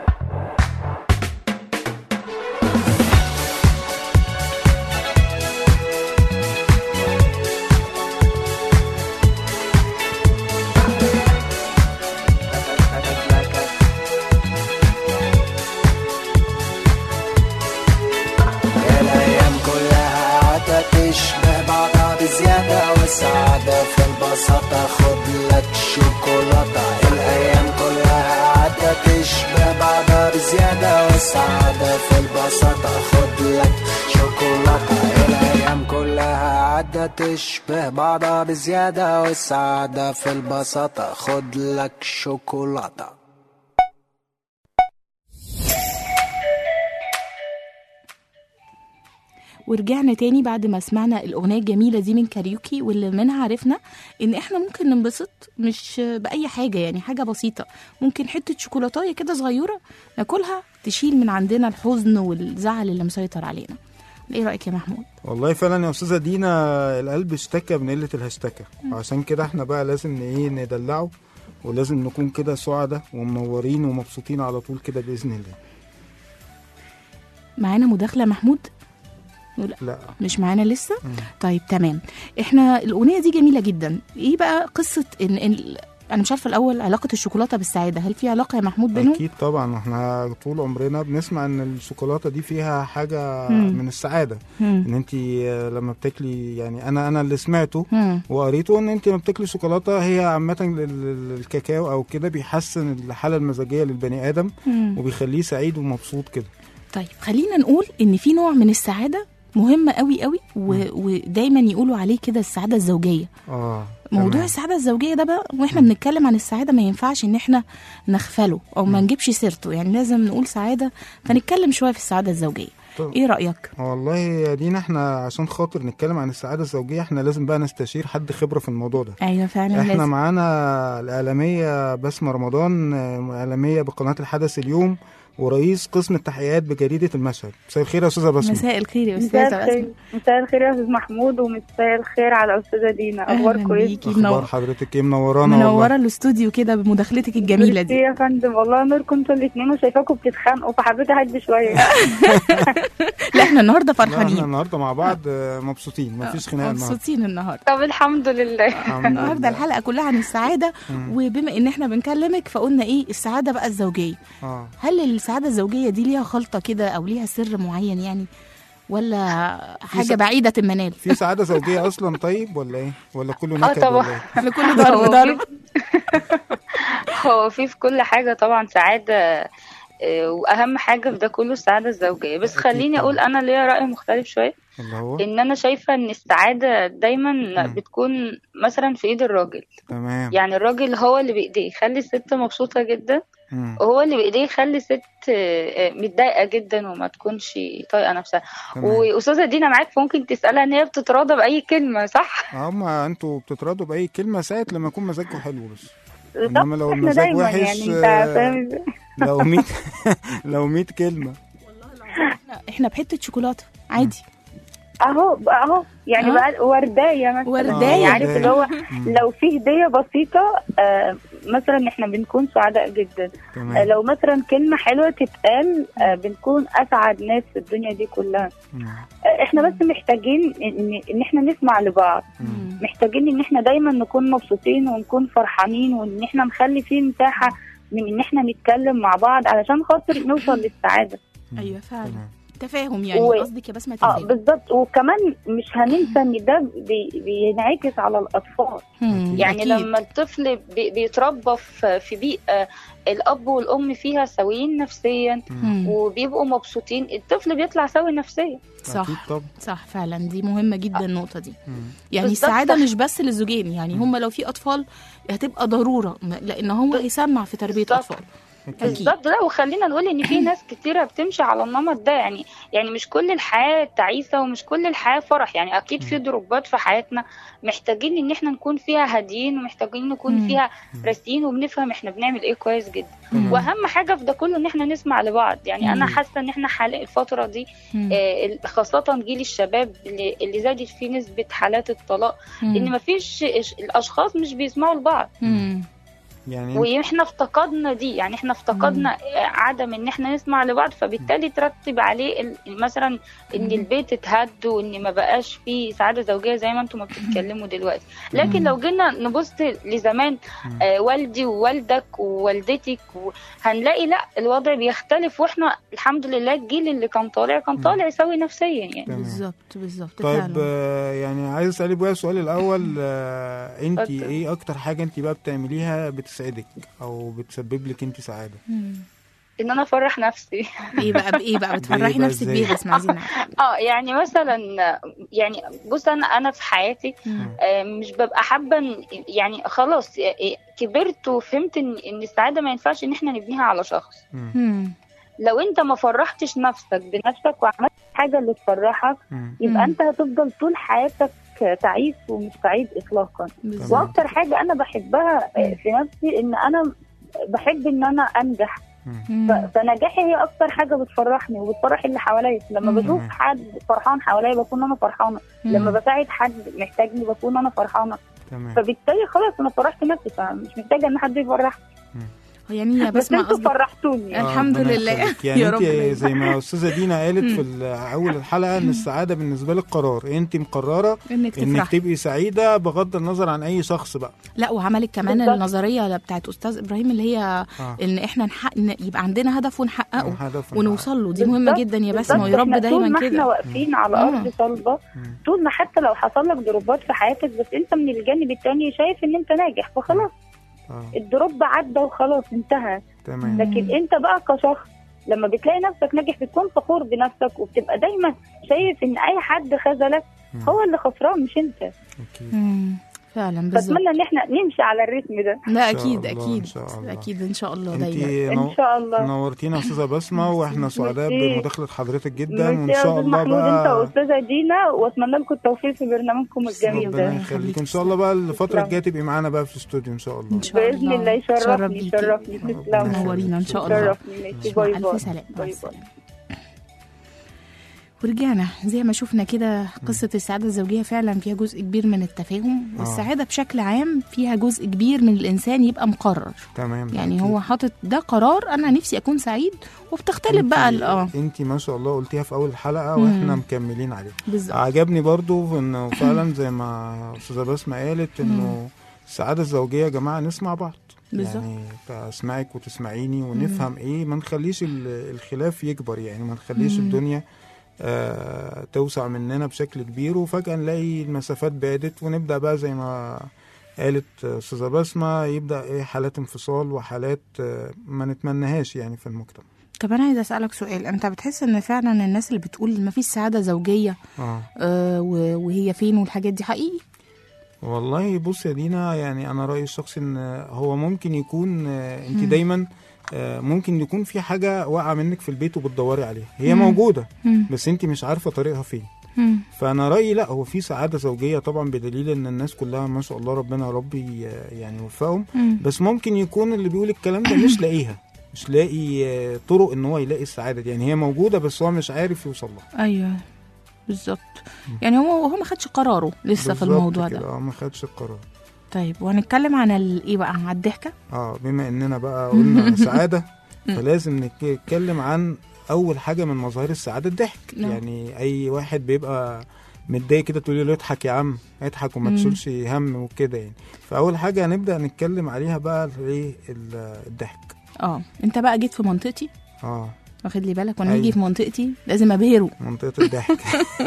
الأيام كلها قاعدة تشبه بعضها بزيادة والسعادة في البساطة خد لك شوكولاتة الأيام كلها قاعدة تشبه بعضها بزيادة والسعادة في البساطة خد لك شوكولاتة الأيام كلها قاعدة تشبه بعضها بزيادة والسعادة في البساطة خد لك شوكولاتة
ورجعنا تاني بعد ما سمعنا الأغنية الجميلة دي من كاريوكي واللي منها عرفنا إن إحنا ممكن ننبسط مش بأي حاجة يعني حاجة بسيطة ممكن حتة شوكولاتاية كده صغيرة ناكلها تشيل من عندنا الحزن والزعل اللي مسيطر علينا إيه رأيك يا محمود؟
والله فعلا يا استاذه دينا القلب اشتكى من قله الهشتكى وعشان كده احنا بقى لازم ن- ايه ندلعه ولازم نكون كده سعداء ومنورين ومبسوطين على طول كده باذن الله
معانا مداخلة يا محمود؟
لا
مش معانا لسه؟ طيب تمام احنا الأغنية دي جميلة جدا ايه بقى قصة إن, إن انا مش عارفه الاول علاقه الشوكولاته بالسعاده هل في علاقه يا محمود بينهم
اكيد طبعا احنا طول عمرنا بنسمع ان الشوكولاته دي فيها حاجه
مم.
من السعاده
مم.
ان انت لما بتاكلي يعني انا انا اللي سمعته
مم.
وقريته ان انت لما بتاكلي شوكولاته هي عامه ال- ال- الكاكاو او كده بيحسن الحاله المزاجيه للبني ادم
مم.
وبيخليه سعيد ومبسوط كده
طيب خلينا نقول ان في نوع من السعاده مهمه قوي قوي و... ودايما يقولوا عليه كده السعاده الزوجيه
اه
موضوع
تمام.
السعاده الزوجيه ده بقى واحنا بنتكلم عن السعاده ما ينفعش ان احنا نغفله او ما نجيبش سيرته يعني لازم نقول سعاده فنتكلم شويه في السعاده الزوجيه
طب.
ايه رايك
والله يا دينا احنا عشان خاطر نتكلم عن السعاده الزوجيه احنا لازم بقى نستشير حد خبره في الموضوع ده
ايوه فعلا
احنا
لازم
معانا الاعلاميه بسمه رمضان آه، اعلاميه بقناه الحدث اليوم ورئيس قسم التحقيقات بجريده المشهد مساء الخير يا استاذه بسمه
مساء الخير يا
مساء
استاذه
الخير
بسمة
مساء الخير يا استاذ محمود ومساء الخير على استاذه دينا
اهلا
اخباركم ايه
بيكي
اخبار
منور
حضرتك ايه منورانا
منوره
والله
الاستوديو كده بمداخلتك الجميله
ميرسي
دي
يا فندم والله نوركم انتوا الاثنين وشايفاكم بتتخانقوا فحبيت اهدي شويه
لا احنا النهارده
لا، احنا
فرحانين
النهارده مع بعض آه، مبسوطين مفيش خناقه النهارده
مبسوطين النهارده
طب الحمد لله
الحمد
النهارده
لله.
الحلقه كلها عن السعاده
مم.
وبما ان احنا بنكلمك فقلنا ايه السعاده بقى الزوجيه
اه
هل السعاده الزوجيه دي ليها خلطه كده او ليها سر معين يعني ولا حاجه
س-
بعيده المنال
في سعاده زوجيه اصلا طيب ولا ايه ولا كله نكد
طبعا.
ولا ايه
احنا كل ضرب ضرب
هو في في كل حاجه طبعا سعاده آه، واهم حاجه في ده كله السعاده الزوجيه بس
أكيد
خليني
طبعا.
اقول انا ليا راي مختلف شويه
اللي هو
ان انا شايفه ان السعاده دايما
مم.
بتكون مثلا في ايد الراجل
تمام
يعني الراجل هو اللي بايديه يخلي الست مبسوطه جدا
مم.
وهو اللي بايديه يخلي الست آه، آه، متضايقه جدا وما تكونش طايقه نفسها
تمام
واستاذه دينا معاك فممكن تسالها ان هي بتتراضى باي كلمه صح
اما انتوا بتتراضوا باي كلمه ساعه لما يكون مزاجكم حلو بس
صح
انما لو
احنا
المزاج
دايما
وحش
يعني انت
آه،
فاهم ازاي
لو 100 لو 100 كلمه
احنا- احنا بحته شوكولاته عادي
اهو اهو يعني
آه.
بقى وردايه مثلا
ورداية.
يعني عارف
ورداية.
اللي هو
مم.
لو في هديه بسيطه آه مثلا احنا بنكون سعداء جدا آه
تمام
لو مثلا كلمه حلوه تتقال آه بنكون اسعد ناس في الدنيا دي كلها
مم.
آه احنا بس محتاجين ان, إن احنا نسمع لبعض
مم.
محتاجين ان احنا دايما نكون مبسوطين ونكون فرحانين وان احنا نخلي فيه مساحه من ان احنا نتكلم مع بعض علشان خاطر نوصل للسعاده
ايوه فعلا
تمام.
تفاهم يعني
و-
قصدك يا بسمه
اه
تفاهم
بالظبط وكمان مش هننسى ان ده بي بينعكس على الاطفال
مم،
يعني
أكيد.
لما الطفل بي بيتربى في في بيئه الاب والام فيها سويين نفسيا
مم.
وبيبقوا مبسوطين الطفل بيطلع سوي نفسيا
صح
اكيد طبعا
صح فعلا دي مهمه جدا النقطه دي
مم.
يعني
بالظبط
السعاده
صح.
مش بس للزوجين يعني هم لو في اطفال هتبقى ضروره م- لان هو هيسمع في تربيه
بالظبط.
اطفال
اكيد
بالظبط لا وخلينا نقول ان في ناس كتيره بتمشي على النمط ده يعني يعني مش كل الحياه تعيسه ومش كل الحياه فرح يعني اكيد في ضربات في حياتنا محتاجين ان احنا نكون فيها هاديين ومحتاجين نكون
مم.
فيها راسيين وبنفهم احنا بنعمل ايه كويس جدا
مم.
واهم حاجه في ده كله ان احنا نسمع لبعض يعني انا
مم.
حاسه ان احنا حاليا الفتره دي
مم.
آه، خاصه جيل الشباب اللي, اللي زادت فيه نسبه حالات الطلاق
مم.
ان مفيش الاشخاص مش بيسمعوا لبعض
مم.
يعني
واحنا افتقدنا دي يعني احنا افتقدنا عدم ان احنا نسمع لبعض فبالتالي ترتب عليه ال- مثلا ان
مم.
البيت اتهد وان ما بقاش فيه سعاده زوجيه زي ما انتم ما بتتكلموا دلوقتي لكن
مم.
لو جينا نبص لزمان
مم.
آه والدي ووالدك ووالدتك و- هنلاقي لا الوضع بيختلف واحنا الحمد لله الجيل اللي كان طالع كان
مم.
طالع سوي نفسيا يعني
تمام.
بالظبط بالظبط
طيب
فعلا
آه، يعني عايز اسالك بقى السؤال الاول آه، انت
اتفضل.
ايه اكتر حاجه انت بقى بتعمليها بتسعدك او بتسبب لك انت سعاده
مم.
ان انا افرح نفسي
ايه بقى بايه بقى بتفرحي
بقى
نفسك
إزاي؟
بيه بس عايزين نعرف.
اه يعني مثلا يعني بص انا انا في حياتي
مم.
آه، مش ببقى حابه إن- يعني خلاص آه، كبرت وفهمت ان ان السعاده ما ينفعش ان احنا نبنيها على شخص
مم.
مم.
لو انت ما فرحتش نفسك بنفسك وعملت حاجه اللي تفرحك
مم.
يبقى
مم.
انت هتفضل طول حياتك تعيس ومش سعيد اطلاقا
بالظبط
واكتر حاجه انا بحبها آه، في نفسي ان انا بحب ان انا انجح
مم.
مم.
ف- فنجاحي هي اكتر حاجه بتفرحني وبتفرح اللي حواليا لما
مم.
بشوف حد فرحان حواليا بكون انا فرحانه
مم.
لما بساعد حد محتاجني بكون انا فرحانه
تمام
فبالتالي خلاص انا فرحت نفسي فمش محتاجه ان حد يفرح
يعني يا
بس
بسمة
انتوا
قصدك
فرحتوني
آه،
الحمد
ربنا
لله.
يخليك. يعني
يا
انت
رب دايما.
زي ما استاذه دينا قالت في ال- اول الحلقه ان السعاده بالنسبه لك قرار انت مقرره
انك
انك
تفرح
تبقي سعيده بغض النظر عن اي شخص بقى
لا وعملت كمان
بالظبط.
النظريه بتاعت استاذ ابراهيم اللي هي
آه.
ان احنا نحقق إن يبقى عندنا هدف ونحققه
هدف
ونوصل له دي مهمه
بالظبط،
جدا يا
بالظبط.
بسمه ويا رب
احنا طول
دايما
ما احنا
كده
واقفين على
مم.
ارض صلبه
مم.
طول ما حتى لو حصل لك ضربات في حياتك بس انت من الجانب التاني شايف ان انت ناجح فخلاص
اه
الدروب عدى وخلاص انتهى
تمام
لكن انت بقى كشخص لما بتلاقي نفسك ناجح بتكون فخور بنفسك وبتبقى دايما شايف ان اي حد خذلك
مم.
هو اللي خسران مش انت
اكيد
مم. فعلا بالظبط
فاتمنى ان احنا نمشي على الريتم ده
لا
إن شاء
اكيد
الله،
اكيد
إن شاء الله.
اكيد ان شاء الله
انت
دايما
نو...
ان شاء الله
نورتينا يا استاذه بسمه واحنا سعداء
ميرسي.
بمداخله حضرتك جدا وان
ميرسي يا
شاء
استاذ
الله
محمود انت
بقى
واستاذه دينا واتمنى لكم التوفيق في برنامجكم الجميل
ربنا
ده
يخليك ان شاء الله بقى الفتره
تسلم.
الجايه تبقي معانا بقى في الاستوديو ان شاء الله
ان شاء الله
باذن الله
اتشرف
يشرفني
بيكي.
يشرفني تسلموا
نورينا ان شاء الله
شرفني ماشي
مع
باي
الف
باي
سلامه مع
باي باي
السلامه ورجعنا زي ما شفنا كده قصة السعادة الزوجية فعلا فيها جزء كبير من التفاهم
آه.
والسعادة بشكل عام فيها جزء كبير من الإنسان يبقى مقرر
تمام
يعني
أكيد.
هو حاطط ده قرار أنا نفسي أكون سعيد وبتختلف بقى ال- اه
انت ما شاء الله قلتيها في اول الحلقه
مم.
واحنا مكملين عليها
بالظبط
عجبني برضو انه فعلا زي ما استاذه بسمه قالت انه السعاده الزوجيه يا جماعه نسمع بعض
بالظبط.
يعني اسمعك وتسمعيني ونفهم ايه ما نخليش ال- الخلاف يكبر يعني ما نخليش
مم.
الدنيا آه توسع مننا بشكل كبير وفجاه نلاقي المسافات بعدت ونبدا بقى زي ما قالت استاذه بسمه يبدا ايه حالات انفصال وحالات آه ما نتمناهاش يعني في المجتمع
طب أنا عايزة أسألك سؤال أنت بتحس إن فعلا الناس اللي بتقول ما فيش سعادة زوجية
اه
آه و- وهي فين والحاجات دي حقيقي؟
والله بص يا دينا يعني انا رايي الشخصي ان هو ممكن يكون آه، انت دايما آه، ممكن يكون في حاجه واقعه منك في البيت وبتدوري عليها هي
مم.
موجوده
مم.
بس انت مش عارفه طريقها فين
مم.
فانا رايي لا هو في سعاده زوجيه طبعا بدليل ان الناس كلها ما شاء الله ربنا يا رب ي- يعني يوفقهم
مم.
بس ممكن يكون اللي بيقول الكلام ده مش لاقيها مش لاقي آه، طرق ان هو يلاقي السعاده دي يعني هي موجوده بس هو مش عارف يوصل لها
أيوه بالظبط يعني هو هو ما خدش قراره لسه في
بالظبط
الموضوع
كده،
ده
اه ما خدش القرار
طيب وهنتكلم عن ال- ايه بقى على الضحكه
اه بما اننا بقى قلنا سعاده فلازم نك- نتكلم عن اول حاجه من مظاهر السعاده الضحك
نعم.
يعني اي واحد بيبقى متضايق كده تقولي له اضحك يا عم اضحك وما
مم.
تشيلش هم وكده يعني فاول حاجه هنبدا نتكلم عليها بقى ايه ال- الضحك
اه انت بقى جيت في منطقتي
اه
واخد لي بالك وانا
أيوة.
يجي في منطقتي لازم ابهره
منطقه الضحك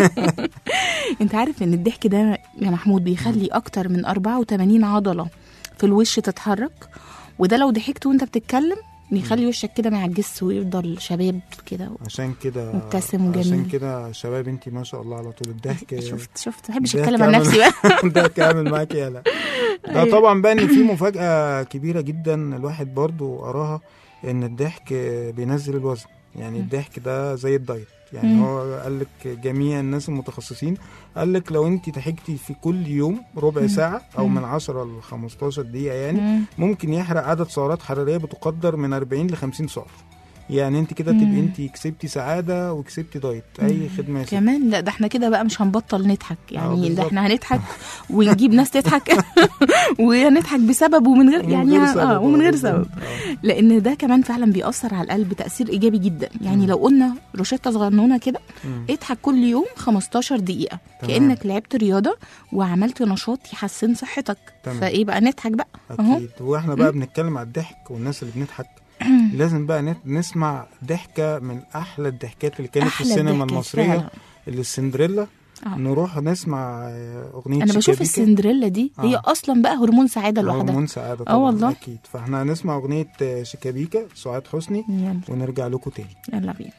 انت عارف ان الضحك ده يا محمود بيخلي اكتر من 84 عضله في الوش تتحرك وده لو ضحكت وانت بتتكلم بيخلي وشك كده ما يعجزش ويفضل شباب كده
عشان كده
مبتسم وجميل.
عشان كده شباب انت ما شاء الله على طول الضحك
شفت شفت ما بحبش
الضحك
اتكلم عن
عامل-
نفسي بقى
الضحك عامل معاك يالا ده
أيوة.
طبعا بقى ان في مفاجاه كبيره جدا الواحد برضو قراها ان الضحك بينزل الوزن يعني الضحك ده زي الدايت يعني
مم.
هو قال لك جميع الناس المتخصصين قال لك لو انت ضحكتي في كل يوم ربع ساعه او
مم.
من 10 ل 15 دقيقه يعني
مم.
ممكن يحرق عدد سعرات حراريه بتقدر من 40 ل 50 سعر يعني انت كده
مم.
تبقي انت كسبتي سعاده وكسبتي دايت اي خدمه يا ستي.
كمان لا ده احنا كده بقى مش هنبطل نضحك
آه،
يعني ده
بالظبط.
احنا هنضحك ونجيب ناس تضحك وهنضحك بسبب ومن غير
ومن
يعني
غير
اه
سبب،
ومن غير
بالظبط.
سبب لان ده كمان فعلا بيأثر على القلب تأثير ايجابي جدا يعني لو قلنا روشته صغنونه كده
مم.
اضحك كل يوم 15 دقيقه
تمام.
كأنك لعبت رياضه وعملت نشاط يحسن صحتك
تمام.
فايه بقى نضحك بقى اهو
اكيد واحنا بقى بنتكلم على الضحك والناس اللي بنضحك لازم بقى نت- نسمع ضحكه من احلى الضحكات اللي كانت في
أحلى
السينما
الضحكات
المصريه
فعلا.
اللي السندريلا
آه.
نروح نسمع آه، اغنيه
انا بشوف
شيكابيكا.
السندريلا دي هي
آه.
اصلا بقى هرمون سعاده لوحدها
هرمون سعاده
اه
طبعا
والله
اكيد فاحنا هنسمع اغنيه آه، شيكابيكا سعاد حسني
يلا
ونرجع لكم تاني
يلا بينا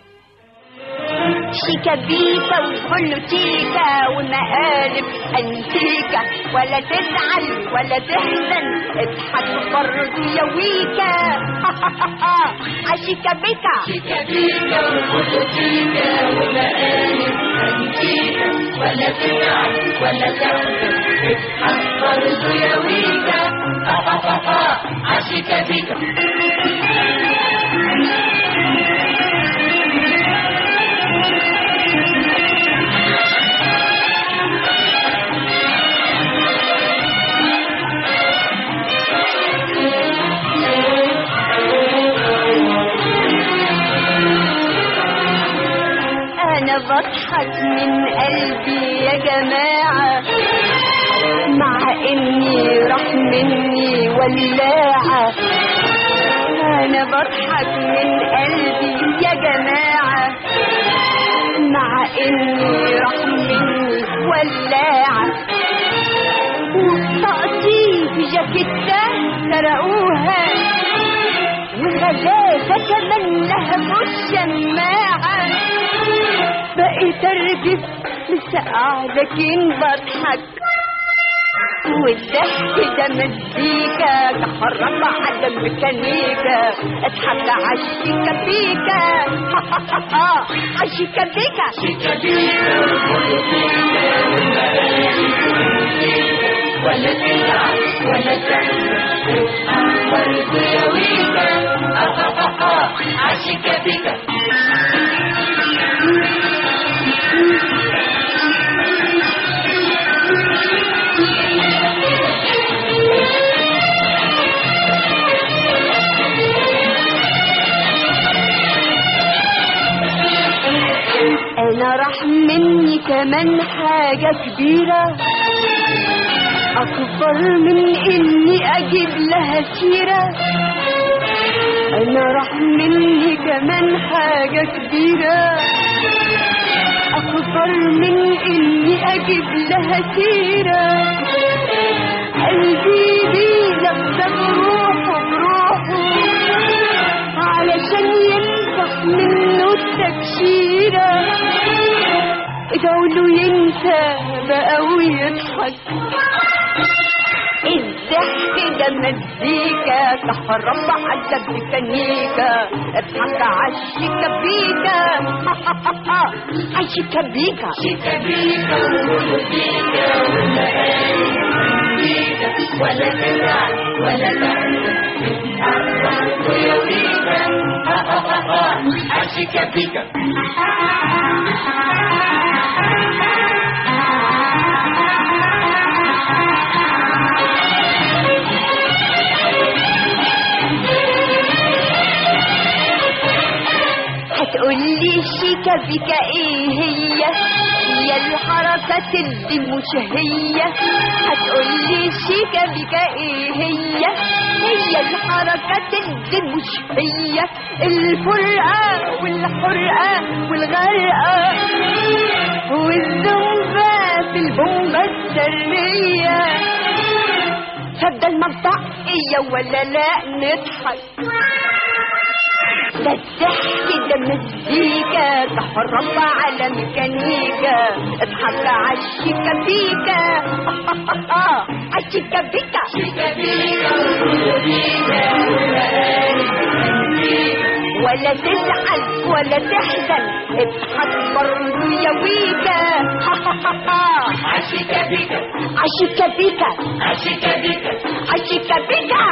شيكابيكا وبولوتيكا ومقالب انتيكا ولا تزعل ولا تحزن اضحك برضه يا ويكا عشيكابيكا شيكابيكا وبولوتيكا ومقالب انتيكا ولا تزعل ولا تحزن اضحك برضه يا ويكا عشيكابيكا
جماعة مع إني راح مني ولاعة أنا بضحك من قلبي يا جماعة مع إني راح مني ولاعة وطاقتي في جاكيتة سرقوها وغلاسة كمان لهبوا الشماعة بقيت ارجف مسقع لكن بضحك والضحك ده مزيكا تحرك على الميكانيكا اضحك عالشيكا بيكا عالشيكا بيكا شيكا بيكا
ولا تزعل ولا تحزن برضه يا ويكا عشيكا بيكا
انا راح مني كمان حاجة كبيرة اكبر من اني اجيب لها سيرة انا راح مني كمان حاجة كبيرة اكبر من اني اجيب لها سيرة قلبي بيلبس بروحه بروحه علشان ينفخ منه التكشيرة ادعوا ينسى بقى ويضحك الضحك ده مزيكا تحرم على الميكانيكا اضحك عالشيكا بيكا عالشيكا بيكا
شيكا بيكا وبيكا ولا تزعل ولا تحزن برضه يا ويكا عشيكا بيكا
هتقولي شيكا بيكا ايه هي هي الحركات اللي مش هي هتقولي شيكا بيكا ايه هي هي الحركات اللي مش هي الفرقة والحرقة والغرقة والزنبة في البومبة السرية فبدل ما نطقية ولا لا نضحك ده الضحك ده مزيكا تحرم على ميكانيكا اضحك عالشيكا بيكا عالشيكا بيكا
شيكا بيكا وبيكا
ولا تزعل ولا تحزن اضحك برضه يا ويكا
عشيكا بيكا
عالشيكا بيكا
عشيكا بيكا
عالشيكا بيكا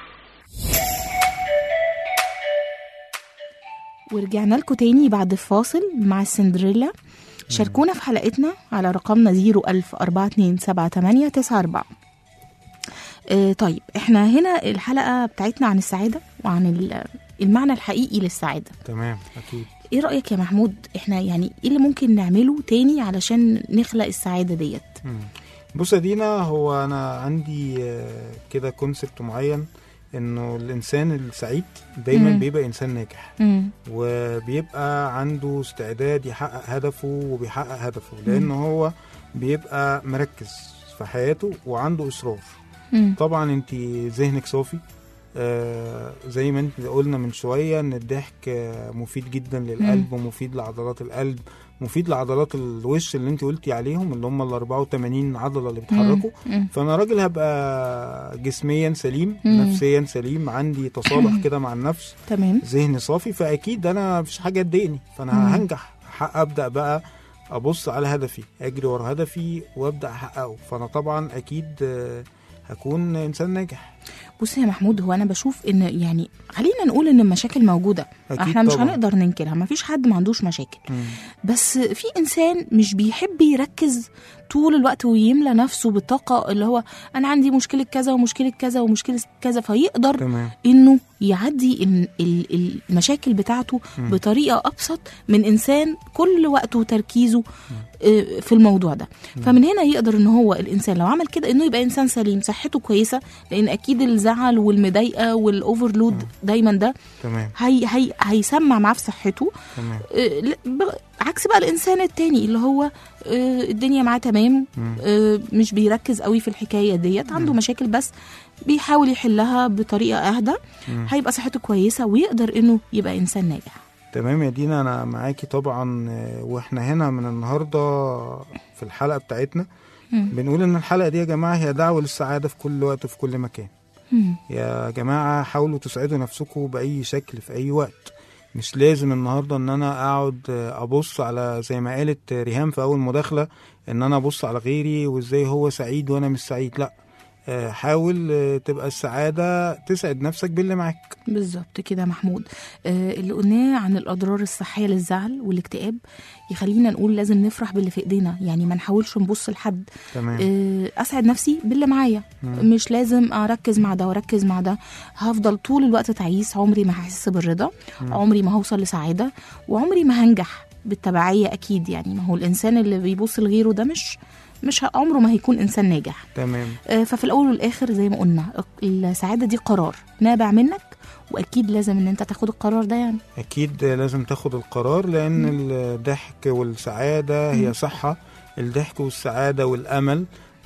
ورجعنا لكم تاني بعد الفاصل مع السندريلا شاركونا في حلقتنا على رقمنا 010427894 آه طيب احنا هنا الحلقة بتاعتنا عن السعادة وعن ال- المعنى الحقيقي للسعادة
تمام اكيد
ايه رأيك يا محمود احنا يعني ايه اللي ممكن نعمله تاني علشان نخلق السعادة ديت
مم. بص يا دينا هو انا عندي آه، كده كونسبت معين انه الانسان السعيد دايما
مم.
بيبقى انسان ناجح
مم.
وبيبقى عنده استعداد يحقق هدفه وبيحقق هدفه لان هو بيبقى مركز في حياته وعنده اصرار
مم.
طبعا انت ذهنك صافي آه زي ما انت قلنا من شويه ان الضحك آه مفيد جدا للقلب ومفيد لعضلات القلب مفيد لعضلات الوش اللي انت قلتي عليهم اللي هم ال 84 عضله اللي بيتحركوا
مم.
فانا راجل هبقى جسميا سليم
مم.
نفسيا سليم عندي تصالح كده مع النفس
تمام
ذهني صافي فاكيد انا مفيش حاجه تضايقني
مم.
فانا هنجح ح- ابدا بقى ابص على هدفي اجري ورا هدفي وابدا احققه فانا طبعا اكيد آه، هكون انسان ناجح
بص يا محمود هو انا بشوف ان يعني خلينا نقول ان المشاكل موجوده
أكيد
احنا مش
طبعاً.
هنقدر ننكرها مفيش حد ما عندوش مشاكل بس في انسان مش بيحب يركز طول الوقت ويملى نفسه بالطاقه اللي هو انا عندي مشكله كذا ومشكله كذا ومشكله كذا فيقدر
تمام
انه يعدي ال- ال- المشاكل بتاعته
مم.
بطريقه ابسط من انسان كل وقته وتركيزه آه، في الموضوع ده فمن هنا يقدر ان هو الانسان لو عمل كده انه يبقى انسان سليم صحته كويسه لان اكيد الزعل والمضايقه والاوفرلود دايما ده
تمام
هي هي هيسمع معاه في صحته
تمام
آه، لا، ب- عكس بقى الانسان التاني اللي هو آه، الدنيا معاه تمام
مم.
آه، مش بيركز قوي في الحكايه ديت عنده مشاكل بس بيحاول يحلها بطريقه اهدى
مم.
هيبقى صحته كويسه ويقدر انه يبقى انسان ناجح
تمام يا دينا انا معاكي طبعا آه، واحنا هنا من النهارده في الحلقه بتاعتنا
مم.
بنقول ان الحلقه دي يا جماعه هي دعوه للسعاده في كل وقت في كل مكان
مم.
يا جماعه حاولوا تسعدوا نفسكم باي شكل في اي وقت مش لازم النهارده ان انا اقعد آه، ابص على زي ما قالت ريهام في اول مداخله ان انا ابص على غيري وازاي هو سعيد وانا مش سعيد لا آه، حاول آه، تبقى السعاده تسعد نفسك باللي معاك
بالظبط كده يا محمود آه اللي قلناه عن الاضرار الصحيه للزعل والاكتئاب يخلينا نقول لازم نفرح باللي في ايدينا يعني ما نحاولش نبص لحد
تمام
آه اسعد نفسي باللي معايا
مم.
مش لازم اركز مع ده واركز مع ده هفضل طول الوقت تعيس عمري ما هحس بالرضا
مم.
عمري ما هوصل لسعاده وعمري ما هنجح بالتبعيه اكيد يعني ما هو الانسان اللي بيبص لغيره ده مش مش ه- عمره ما هيكون انسان ناجح
تمام
آه، ففي الاول والاخر زي ما قلنا السعاده دي قرار نابع منك واكيد لازم ان انت تاخد القرار ده يعني
اكيد لازم تاخد القرار لان الضحك والسعاده هي صحه الضحك والسعاده والامل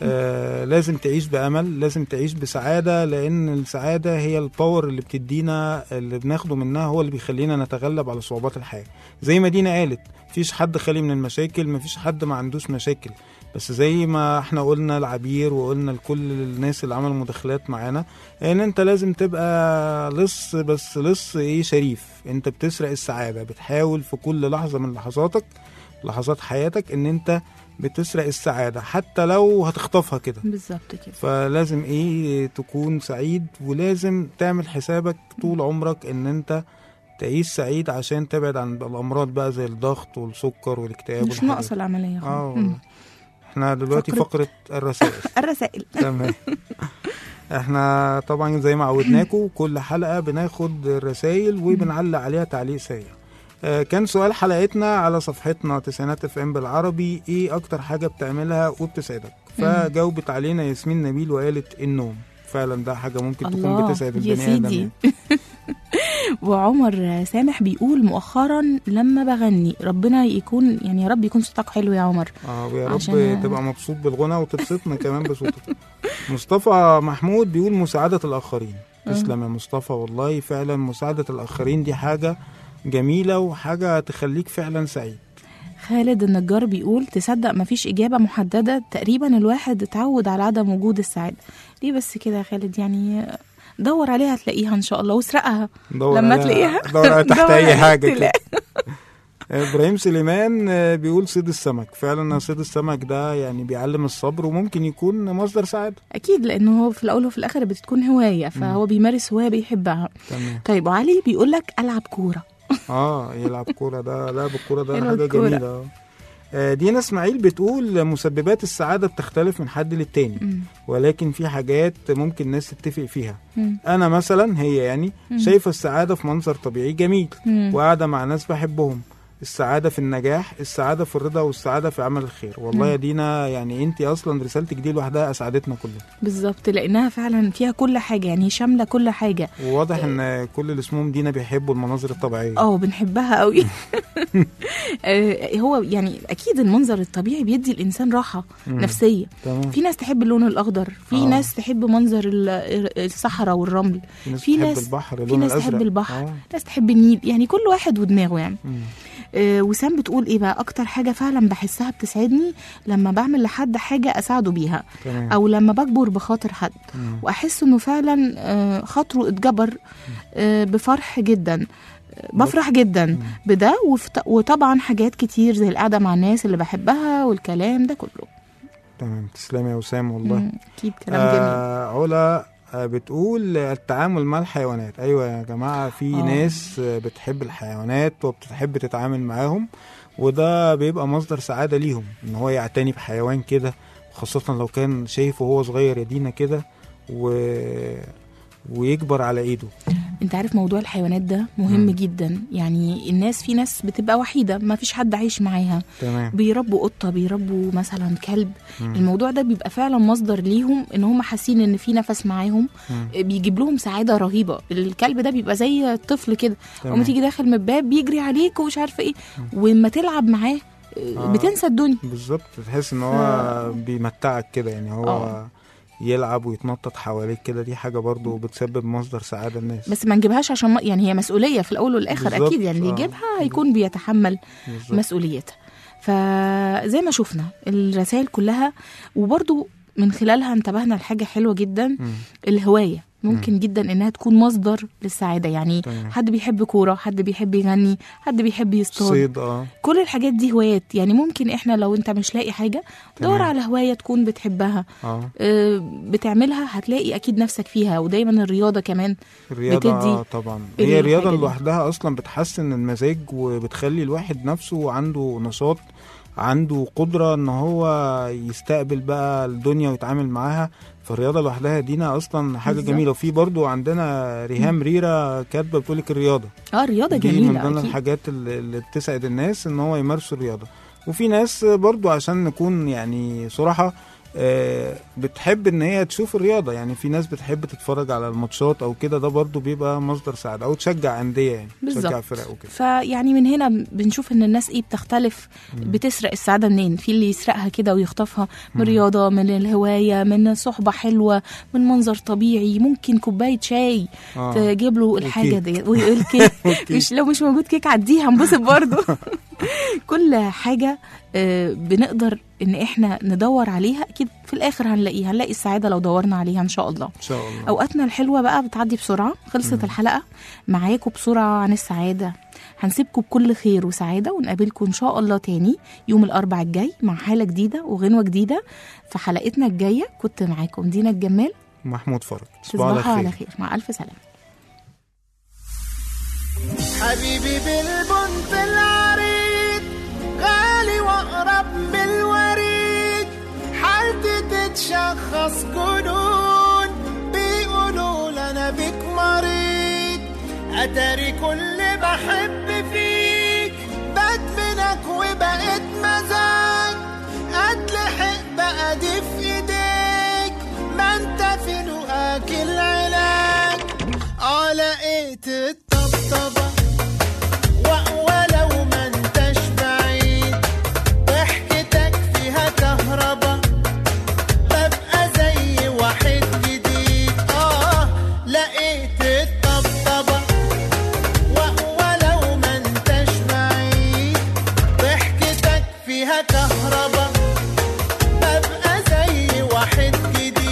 آه لازم تعيش بامل لازم تعيش بسعاده لان السعاده هي الباور اللي بتدينا اللي بناخده منها هو اللي بيخلينا نتغلب على صعوبات الحياه زي ما دينا قالت مفيش حد خالي من المشاكل مفيش حد ما عندوش مشاكل بس زي ما احنا قلنا العبير وقلنا لكل الناس اللي عملوا مداخلات معانا ان انت لازم تبقى لص بس لص ايه شريف انت بتسرق السعادة بتحاول في كل لحظة من لحظاتك لحظات حياتك ان انت بتسرق السعادة حتى لو هتخطفها كده
بالظبط كده
فلازم ايه تكون سعيد ولازم تعمل حسابك طول عمرك ان انت تعيش سعيد عشان تبعد عن الامراض بقى زي الضغط والسكر والاكتئاب
مش
والحاجات
ناقصه
دي.
العمليه
اه
خالص.
والله.
مم.
احنا دلوقتي
فقرة-
فقرة الرسائل
الرسائل
تمام احنا طبعا زي ما عودناكم كل حلقة بناخد الرسائل وبنعلق عليها تعليق سريع آه، كان سؤال حلقتنا على صفحتنا تسعينات اف ام بالعربي ايه اكتر حاجة بتعملها وبتسعدك فجاوبت علينا ياسمين نبيل وقالت النوم فعلا ده حاجة ممكن تكون
الله
بتسعد
يا
البني ادم
سيدي
يعني.
وعمر سامح بيقول مؤخرا لما بغني ربنا يكون يعني يا رب يكون صوتك حلو يا عمر
اه ويا
عشان-
رب تبقى مبسوط بالغنى وتبسطنا كمان بصوتك مصطفى محمود بيقول مساعدة الآخرين تسلم يا مصطفى والله فعلا مساعدة الآخرين دي حاجة جميلة وحاجة تخليك فعلا سعيد
خالد النجار بيقول تصدق مفيش إجابة محددة تقريبا الواحد اتعود على عدم وجود السعادة ليه بس كده يا خالد يعني دور عليها هتلاقيها إن شاء الله واسرقها
دور
لما
عليها-
تلاقيها
دور عليها تحت
دور
أي
عليها
حاجة كده
تلاقي.
إبراهيم سليمان آه، بيقول صيد السمك فعلا صيد السمك ده يعني بيعلم الصبر وممكن يكون مصدر سعادة
أكيد لأنه هو في الأول وفي الآخر بتكون هواية فهو بيمارس هواية بيحبها
تمام
طيب وعلي بيقول لك ألعب كورة
اه يلعب كورة ده لعب الكورة ده
حلوة
حاجة
الكورة.
جميلة آه. آه، دينا اسماعيل بتقول مسببات السعادة بتختلف من حد للتاني
مم.
ولكن في حاجات ممكن الناس تتفق فيها
مم.
انا مثلا هي يعني
مم.
شايفة السعادة في منظر طبيعي جميل
مم.
وقاعدة مع ناس بحبهم السعادة في النجاح السعادة في الرضا والسعادة في عمل الخير والله يا دينا يعني انت اصلا رسالتك دي لوحدها اسعدتنا كلنا
بالظبط لأنها فعلا فيها كل حاجة يعني شاملة كل حاجة
وواضح ان كل اللي اسمهم دينا بيحبوا المناظر الطبيعية
اه بنحبها قوي آه، هو يعني اكيد المنظر الطبيعي بيدي الانسان راحه
مم.
نفسيه
تمام
في ناس تحب اللون الاخضر في
آه.
ناس تحب منظر ال- الصحراء والرمل
في ناس
في
تحب
ناس-
البحر
في
اللون
ناس
الازرق
تحب البحر
آه.
ناس تحب النيل يعني كل واحد ودماغه يعني
مم.
آه وسام بتقول ايه بقى اكتر حاجه فعلا بحسها بتسعدني لما بعمل لحد حاجه اساعده بيها
تمام
او لما بكبر بخاطر حد
مم.
واحس انه فعلا آه، خاطره اتجبر آه، بفرح جدا آه، بفرح جدا بده وفت- وطبعا حاجات كتير زي القعده مع الناس اللي بحبها والكلام ده كله
تمام تسلمي يا وسام والله
مم، اكيد كلام جميل
آه علا آه، بتقول التعامل مع الحيوانات ايوه يا جماعه في
آه.
ناس آه، بتحب الحيوانات وبتحب تتعامل معاهم وده بيبقى مصدر سعادة ليهم ان هو يعتني بحيوان كده خاصة لو كان شايفه وهو صغير يا دينا كده و... ويكبر على ايده
انت عارف موضوع الحيوانات ده مهم
مم.
جدا يعني الناس في ناس بتبقى وحيده ما فيش حد عايش معاها
تمام
بيربوا قطه بيربوا مثلا كلب
مم.
الموضوع ده بيبقى فعلا مصدر ليهم ان هم حاسين ان في نفس معاهم
مم.
بيجيب لهم سعاده رهيبه الكلب ده بيبقى زي الطفل كده
تمام.
وما تيجي داخل من الباب بيجري عليك ومش عارفه ايه واما تلعب معاه
آه.
بتنسى الدنيا
بالظبط تحس ان هو بيمتعك كده يعني هو
آه.
يلعب ويتنطط حواليك كده دي حاجة برضو بتسبب مصدر سعادة الناس
بس ما نجيبهاش عشان ما يعني هي مسؤوليه في الاول والاخر
بالظبط،
اكيد يعني اللي
آه.
يجيبها هيكون بيتحمل
بالظبط.
مسؤوليتها فزي ما شفنا الرسائل كلها وبرضو من خلالها انتبهنا لحاجه حلوه جدا
مم.
الهوايه ممكن جدا انها تكون مصدر للسعاده يعني
تمام.
حد بيحب كوره حد بيحب يغني حد بيحب يصطاد
صيد اه
كل الحاجات دي هوايات يعني ممكن احنا لو انت مش لاقي حاجه دور
تمام.
على هوايه تكون بتحبها
اه
آه، بتعملها هتلاقي اكيد نفسك فيها ودايما الرياضه كمان
الرياضة
بتدي
اه طبعا
الحاجة
هي الرياضة
دي.
لوحدها اصلا بتحسن المزاج وبتخلي الواحد نفسه عنده نشاط عنده قدرة ان هو يستقبل بقى الدنيا ويتعامل معاها فالرياضة لوحدها دينا اصلا حاجة
بالظبط.
جميلة وفي برضو عندنا ريهام ريرة كاتبة بتقولك الرياضة
اه الرياضه
دي من
جميله
ضمن
اكيد
الحاجات اللي اللي بتسعد الناس ان هو يمارسوا الرياضه وفي ناس برضو عشان نكون يعني صراحه آه، بتحب ان هي تشوف الرياضه يعني في ناس بتحب تتفرج على الماتشات او كده ده برضو بيبقى مصدر سعاده او تشجع انديه يعني تشجع
بالظبط
فرق وكده
فيعني من هنا بنشوف ان الناس ايه بتختلف بتسرق السعاده منين في اللي يسرقها كده ويخطفها من رياضه من الهوايه من صحبه حلوه من منظر طبيعي ممكن كوبايه شاي
آه.
تجيب له الحاجه
وكيك.
دي والكيك
والكيك.
مش لو مش موجود كيك عديها انبسط برضه كل حاجه آه، بنقدر ان احنا ندور عليها اكيد في الاخر هنلاقيها هنلاقي السعاده لو دورنا عليها ان شاء الله
ان شاء الله
اوقاتنا الحلوه بقى بتعدي بسرعه خلصت الحلقه معاكم بسرعه عن السعاده هنسيبكم بكل خير وسعاده ونقابلكم ان شاء الله تاني يوم الاربع الجاي مع حاله جديده وغنوه جديده في حلقتنا الجايه كنت معاكم دينا الجمال
محمود فرج تصبحوا
تصبحوا على
على
خير مع الف سلامه
حبيبي بالبنت العريض غالي واقرب من الوريد حالتي تتشخص جنون بيقولوا لنا بك مريض اتاري كل بحب فيك بدمنك وبقيت مزاج اتلحق بقى دي في ايديك ما انت في لقاك العلاج اه لقيت الطبطبة و- ولو ما انتش بعيد ضحكتك فيها كهربا ببقى زي واحد جديد اه لقيت الطبطبة و- ولو ما انتش بعيد ضحكتك فيها كهربا ببقى زي واحد جديد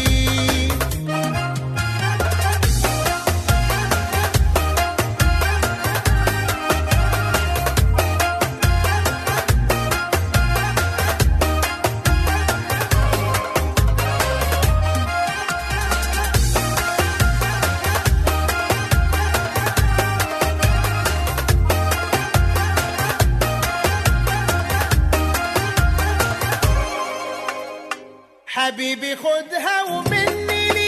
حبيبي خدها ومني